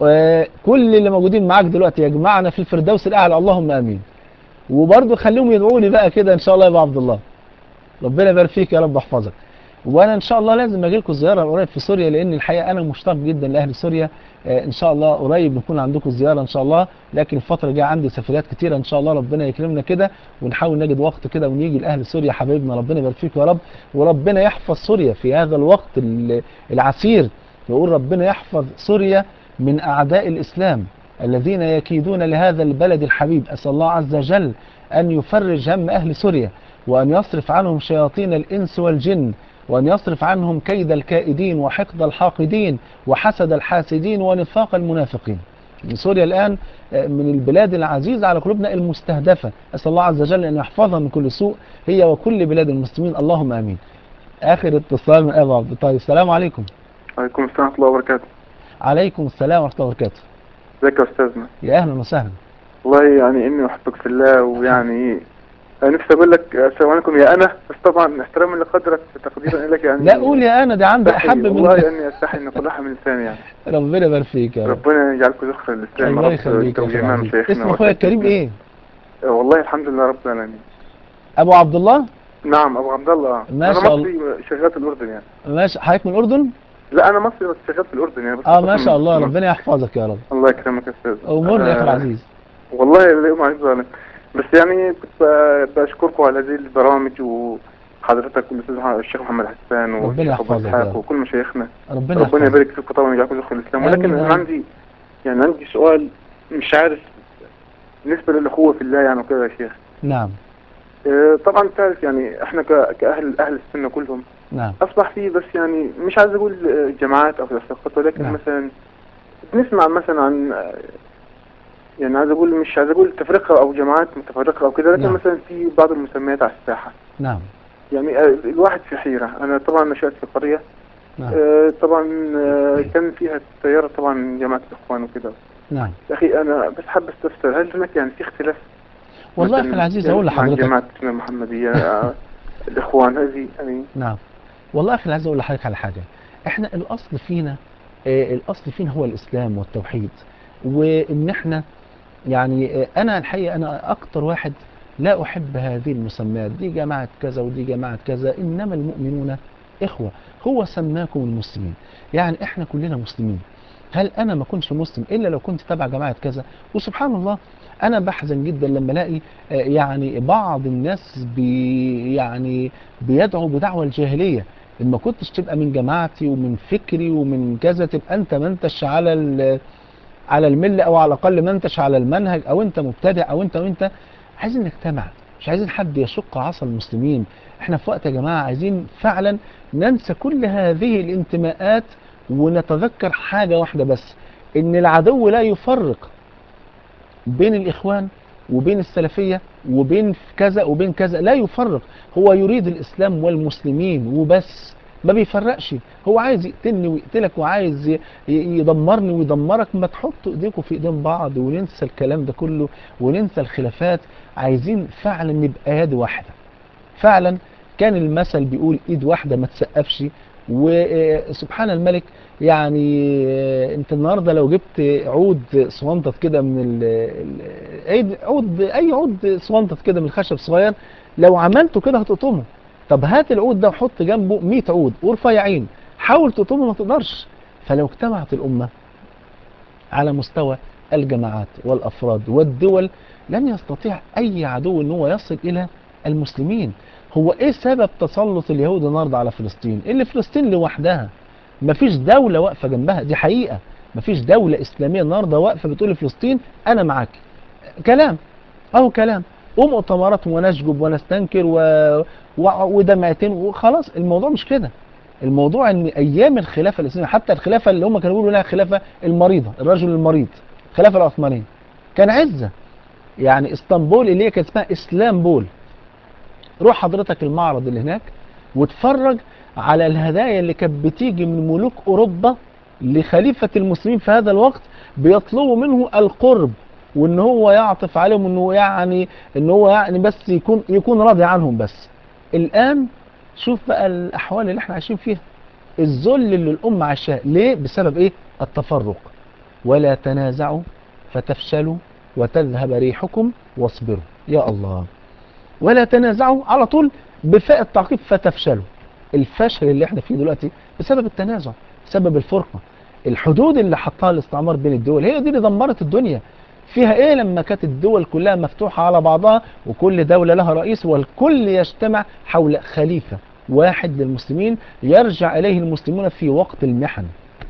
وكل اللي موجودين معاك دلوقتي يجمعنا في الفردوس الأعلى اللهم آمين وبرضه خليهم يدعوا لي بقى كده إن شاء الله يا أبو عبد الله ربنا يبارك فيك يا رب يحفظك وانا ان شاء الله لازم اجي لكم زياره قريب في سوريا لان الحقيقه انا مشتاق جدا لاهل سوريا آه، ان شاء الله قريب نكون عندكم زياره ان شاء الله لكن الفتره الجايه عندي سفريات كتيره ان شاء الله ربنا يكرمنا كده ونحاول نجد وقت كده ونيجي لاهل سوريا حبايبنا ربنا يبارك فيكم يا رب وربنا يحفظ سوريا في هذا الوقت ال- العسير يقول ربنا يحفظ سوريا من اعداء الاسلام الذين يكيدون لهذا البلد الحبيب اسال الله عز وجل ان يفرج هم اهل سوريا وأن يصرف عنهم شياطين الإنس والجن وأن يصرف عنهم كيد الكائدين وحقد الحاقدين وحسد الحاسدين ونفاق المنافقين سوريا الآن آه، من البلاد العزيزة على قلوبنا المستهدفة أسأل الله عز وجل أن يحفظها من كل سوء هي وكل بلاد المسلمين اللهم آمين آخر اتصال من أبو عبد طيب السلام عليكم وعليكم السلام ورحمة الله وبركاته عليكم السلام ورحمة الله وبركاته ازيك يا أستاذنا يا أهلا وسهلا والله يعني إني أحبك في الله ويعني أنا نفسي أقول لك السلام عليكم يا أنا بس طبعا احتراما لقدرك تقديرا لك يعني لا قول يا أنا ده عندي أستحي أحب من والله إني أستحي إن أقولها من لساني يعني ربنا يبارك فيك يا رب ربنا يجعلكم ذخر للإسلام الله يا رب يخليك يا وجميع أخي العزيز. مشايخنا اسم أخويا الكريم إيه؟ والله الحمد لله رب العالمين أبو عبد الله نعم أبو عبد الله ما أنا شاء مصري شغال في الأردن يعني ماشي حضرتك من الأردن؟ لا أنا مصري بس شغال في الأردن يعني بس اه ما بس شاء الله من- ربنا يحفظك يا رب الله يكرمك يا أستاذ امورنا يا اخي آه، العزيز والله لا يوم عايز ظالم بس يعني كنت ب- بشكركم على هذه البرامج وحضرتك والاستاذ مح- الشيخ محمد حسان ربنا والشيخ أبو يحفظك يا إسحاق رب. وكل مشايخنا ربنا ربنا يحفظك يبارك فيكم طبعا ويجعلكم ذخر الاسلام ولكن آمين. انا عندي يعني عندي سؤال مش عارف بالنسبه للاخوه في الله يعني وكده يا شيخ نعم آه، طبعا تعرف يعني احنا ك- كاهل اهل السنه كلهم نعم اصبح في بس يعني مش عايز اقول آه، جماعات او فرقات ولكن نعم. مثلا بنسمع مثلا عن آه، يعني عايز اقول مش عايز اقول تفرقه او جماعات متفرقه او كده لكن نعم. مثلا في بعض المسميات على الساحه نعم يعني آه، الواحد في حيره انا طبعا نشات في قريه نعم آه، طبعا آه، كان فيها تيار طبعا جماعه الاخوان وكده نعم يا اخي انا بس حابب استفسر هل هناك يعني في اختلاف والله يا مثلاً اخي العزيز يعني اقول مع لحضرتك جماعه السنه المحمديه آه، الاخوان هذه يعني نعم والله يا اخي العزيز اقول لحضرتك على حاجه احنا الاصل فينا آه، الاصل فينا هو الاسلام والتوحيد وان احنا يعني آه، انا الحقيقه انا اكتر واحد لا احب هذه المسميات دي جماعه كذا ودي جماعه كذا انما المؤمنون اخوه هو سماكم المسلمين يعني احنا كلنا مسلمين هل انا ما كنتش مسلم الا لو كنت تبع جماعه كذا وسبحان الله انا بحزن جدا لما الاقي آه، يعني بعض الناس بي يعني بيدعوا بدعوى الجاهليه ان ما كنتش تبقى من جماعتي ومن فكري ومن كذا تبقى انت ما انتش على ال- على المله او على الاقل ما انتش على المنهج او انت مبتدع او انت وانت عايزين نجتمع مش عايزين حد يشق عصا المسلمين احنا في وقت يا جماعه عايزين فعلا ننسى كل هذه الانتماءات ونتذكر حاجه واحده بس ان العدو لا يفرق بين الإخوان وبين السلفية وبين كذا وبين كذا لا يفرق هو يريد الإسلام والمسلمين وبس ما بيفرقش هو عايز يقتلني ويقتلك وعايز ي- ي- يدمرني ويدمرك ما تحطوا ايديكم في ايدين بعض وننسى الكلام ده كله وننسى الخلافات عايزين فعلا نبقى يد واحدة فعلا كان المثل بيقول ايد واحدة ما تسقفش وسبحان الملك يعني آه، انت النهارده لو جبت عود صوانطت كده من ال- ال- عيد عود اي عود صوانطت كده من الخشب صغير لو عملته كده هتقطمه طب هات العود ده وحط جنبه 100 عود ورفيعين حاول تقطمه ما تقدرش فلو اجتمعت الامه على مستوى الجماعات والافراد والدول لن يستطيع اي عدو ان هو يصل الى المسلمين هو ايه سبب تسلط اليهود النهارده على فلسطين اللي فلسطين لوحدها مفيش دولة واقفة جنبها دي حقيقة مفيش دولة إسلامية النهاردة واقفة بتقول لفلسطين أنا معاك كلام أهو كلام ومؤتمرات ونشجب ونستنكر و... و... ودمعتين وخلاص الموضوع مش كده الموضوع ان ايام الخلافه الاسلاميه حتى الخلافه اللي هم كانوا بيقولوا لها خلافه المريضه الرجل المريض الخلافه العثمانيه كان عزه يعني اسطنبول اللي هي كانت اسمها اسلامبول روح حضرتك المعرض اللي هناك واتفرج على الهدايا اللي كانت بتيجي من ملوك اوروبا لخليفه المسلمين في هذا الوقت بيطلبوا منه القرب وان هو يعطف عليهم انه يعني ان هو يعني بس يكون يكون راضي عنهم بس الان شوف بقى الاحوال اللي احنا عايشين فيها الذل اللي الامه عايشاه ليه بسبب ايه التفرق ولا تنازعوا فتفشلوا وتذهب ريحكم واصبروا يا الله ولا تنازعوا على طول بفاء التعقيب فتفشلوا الفشل اللي احنا فيه دلوقتي بسبب التنازع بسبب الفرقه الحدود اللي حطها الاستعمار بين الدول هي دي اللي دمرت الدنيا فيها ايه لما كانت الدول كلها مفتوحة على بعضها وكل دولة لها رئيس والكل يجتمع حول خليفة واحد للمسلمين يرجع اليه المسلمون في وقت المحن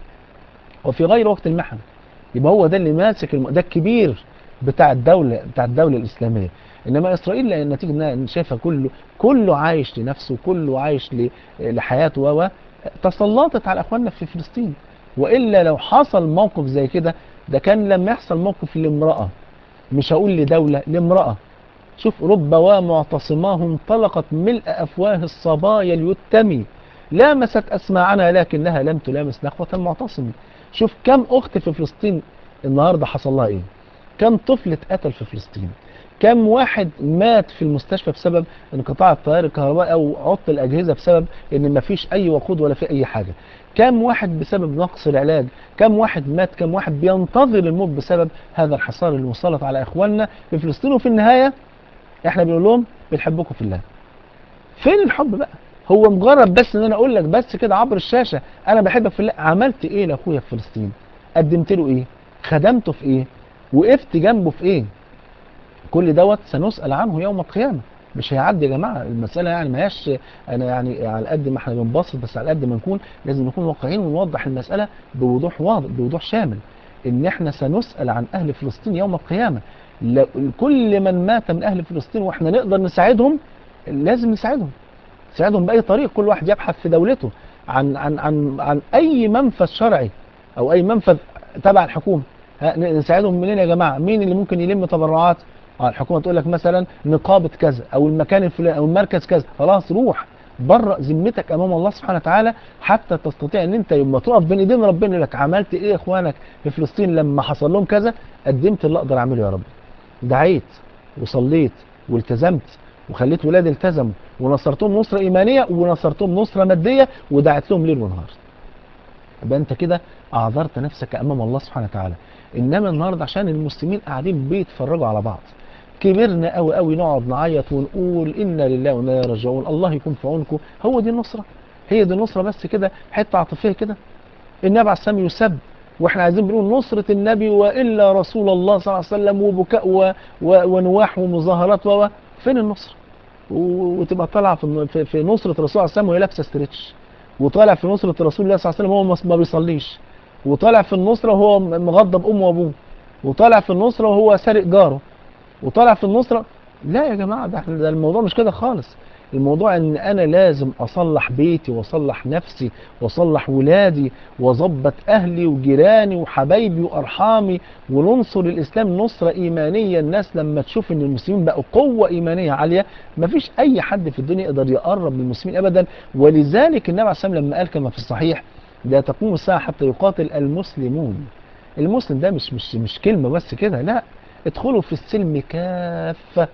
وفي غير وقت المحن يبقى هو ده اللي ماسك الم... ده الكبير بتاع الدولة بتاع الدولة الإسلامية إنما إسرائيل لأن نتيجة إنها شايفة كله كله عايش لنفسه كله عايش ل... لحياته و تسلطت على إخواننا في فلسطين وإلا لو حصل موقف زي كده ده كان لما يحصل موقف لامرأة مش هقول لدولة لامرأة شوف رب ومعتصماه انطلقت ملء أفواه الصبايا اليتمي لامست أسماعنا لكنها لم تلامس نخوة المعتصم شوف كم أخت في فلسطين النهاردة حصل لها إيه كم طفل اتقتل في فلسطين كم واحد مات في المستشفى بسبب انقطاع التيار الكهربائي او عطل الاجهزه بسبب ان مفيش اي وقود ولا في اي حاجه كم واحد بسبب نقص العلاج كم واحد مات كم واحد بينتظر الموت بسبب هذا الحصار اللي مسلط على اخواننا في فلسطين وفي النهايه احنا بنقول لهم بنحبكم في الله فين الحب بقى هو مجرد بس ان انا اقول لك بس كده عبر الشاشه انا بحبك في الله عملت ايه لاخويا في فلسطين قدمت له ايه خدمته في ايه وقفت جنبه في ايه كل دوت سنسأل عنه يوم القيامة مش هيعدي يا جماعة المسألة يعني ما هياش أنا يعني على قد ما احنا بنبسط بس على قد ما نكون لازم نكون واقعيين ونوضح المسألة بوضوح واضح بوضوح شامل إن احنا سنسأل عن أهل فلسطين يوم القيامة لو- كل من مات من أهل فلسطين واحنا نقدر نساعدهم لازم نساعدهم نساعدهم بأي طريق كل واحد يبحث في دولته عن عن عن عن أي منفذ شرعي أو أي منفذ تبع الحكومة ها، نساعدهم منين يا جماعة مين اللي ممكن يلم تبرعات اه الحكومه تقول لك مثلا نقابه كذا او المكان الفلاني او المركز كذا خلاص روح برأ ذمتك امام الله سبحانه وتعالى حتى تستطيع ان انت يوم ما تقف بين ايدين ربنا يقول لك عملت ايه يا اخوانك في فلسطين لما حصل لهم كذا قدمت اللي اقدر اعمله يا رب دعيت وصليت والتزمت وخليت ولادي التزموا ونصرتهم نصره ايمانيه ونصرتهم نصره ماديه ودعت لهم ليل ونهار يبقى انت كده اعذرت نفسك امام الله سبحانه وتعالى انما النهارده عشان المسلمين قاعدين بيتفرجوا على بعض كبرنا قوي قوي نقعد نعيط ونقول انا لله وانا اليه راجعون الله يكون في عونكم هو دي النصره هي دي النصره بس كده حته عاطفيه كده النبي عليه السلام يسب واحنا عايزين بنقول نصرة النبي والا رسول الله صلى الله عليه وسلم وبكاء و... و... ونواح ومظاهرات و... فين النصر؟ و... وتبقى طالعه في... في... في نصرة الرسول صلى الله عليه وسلم وهي لابسه ستريتش وطالع في نصرة رسول الله صلى الله عليه وسلم وهو ما- ما بيصليش وطالع في النصرة وهو مغضب امه وابوه وطالع في النصرة وهو سارق جاره وطالع في النصرة لا يا جماعة ده, ده الموضوع مش كده خالص الموضوع ان انا لازم اصلح بيتي واصلح نفسي واصلح ولادي واظبط اهلي وجيراني وحبايبي وارحامي وننصر الاسلام نصرة ايمانية الناس لما تشوف ان المسلمين بقوا قوة ايمانية عالية مفيش اي حد في الدنيا يقدر يقرب من المسلمين ابدا ولذلك النبي عليه الصلاة والسلام لما قال كما في الصحيح لا تقوم الساعة حتى يقاتل المسلمون المسلم ده مش مش مش كلمة بس كده لا ادخلوا في السلم كافة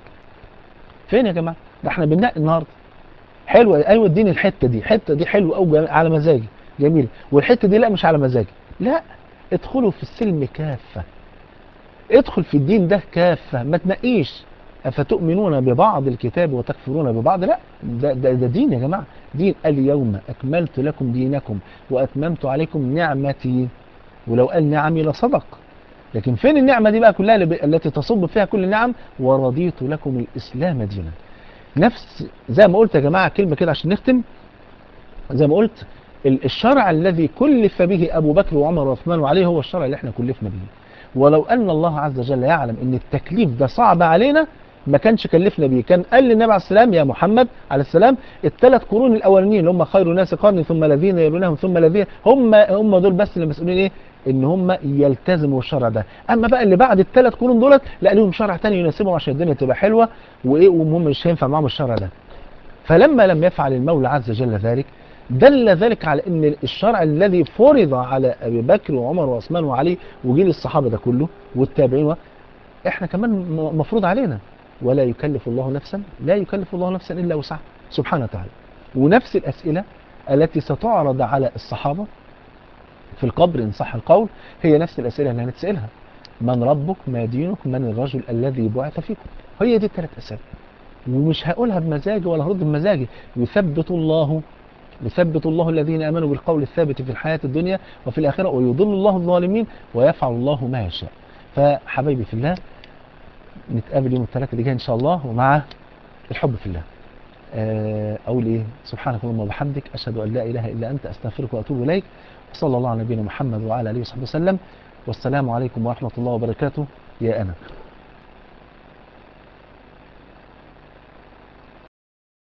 فين يا جماعة ده احنا بننقي النهارده حلوة ايوه اديني الحتة دي الحتة دي حلوة قوي على مزاجي جميلة والحتة دي لا مش على مزاجي لا ادخلوا في السلم كافة ادخل في الدين ده كافة ما تنقيش أفتؤمنون ببعض الكتاب وتكفرون ببعض لا ده, ده, ده دين يا جماعة دين اليوم أكملت لكم دينكم وأتممت عليكم نعمتي ولو قال نعمي لصدق لكن فين النعمة دي بقى كلها اللي ب- التي تصب فيها كل النعم ورضيت لكم الإسلام دينا نفس زي ما قلت يا جماعة كلمة كده عشان نختم زي ما قلت ال- الشرع الذي كلف به أبو بكر وعمر وعثمان وعليه هو الشرع اللي احنا كلفنا به ولو أن الله عز وجل يعلم أن التكليف ده صعب علينا ما كانش كلفنا بيه كان قال للنبي عليه السلام يا محمد عليه السلام الثلاث قرون الاولانيين اللي هم خير الناس قرني ثم الذين يلونهم ثم الذين هم هم دول بس اللي مسؤولين ايه ان هم يلتزموا الشرع ده اما بقى اللي بعد الثلاث قرون دولت لا لهم شرع تاني يناسبهم عشان الدنيا تبقى حلوه وايه وهم مش هينفع معاهم الشرع ده فلما لم يفعل المولى عز وجل ذلك دل ذلك على ان الشرع الذي فرض على ابي بكر وعمر وعثمان وعلي وجيل الصحابه ده كله والتابعين احنا كمان م- مفروض علينا ولا يكلف الله نفسا لا يكلف الله نفسا الا وسعها سبحانه وتعالى ونفس الاسئله التي ستعرض على الصحابه في القبر ان صح القول هي نفس الاسئله اللي هنتسالها من ربك ما دينك من الرجل الذي بعث فيكم هي دي الثلاث اسئله ومش هقولها بمزاجي ولا هرد بمزاجي يثبت الله يثبت الله الذين امنوا بالقول الثابت في الحياه الدنيا وفي الاخره ويضل الله الظالمين ويفعل الله ما يشاء فحبايبي في الله نتقابل يوم الثلاثاء اللي جاي ان شاء الله ومع الحب في الله آه، اقول ايه سبحانك اللهم وبحمدك اشهد ان لا اله الا انت استغفرك واتوب اليك وصلى الله على نبينا محمد وعلى اله وصحبه وسلم والسلام عليكم ورحمه الله وبركاته يا انا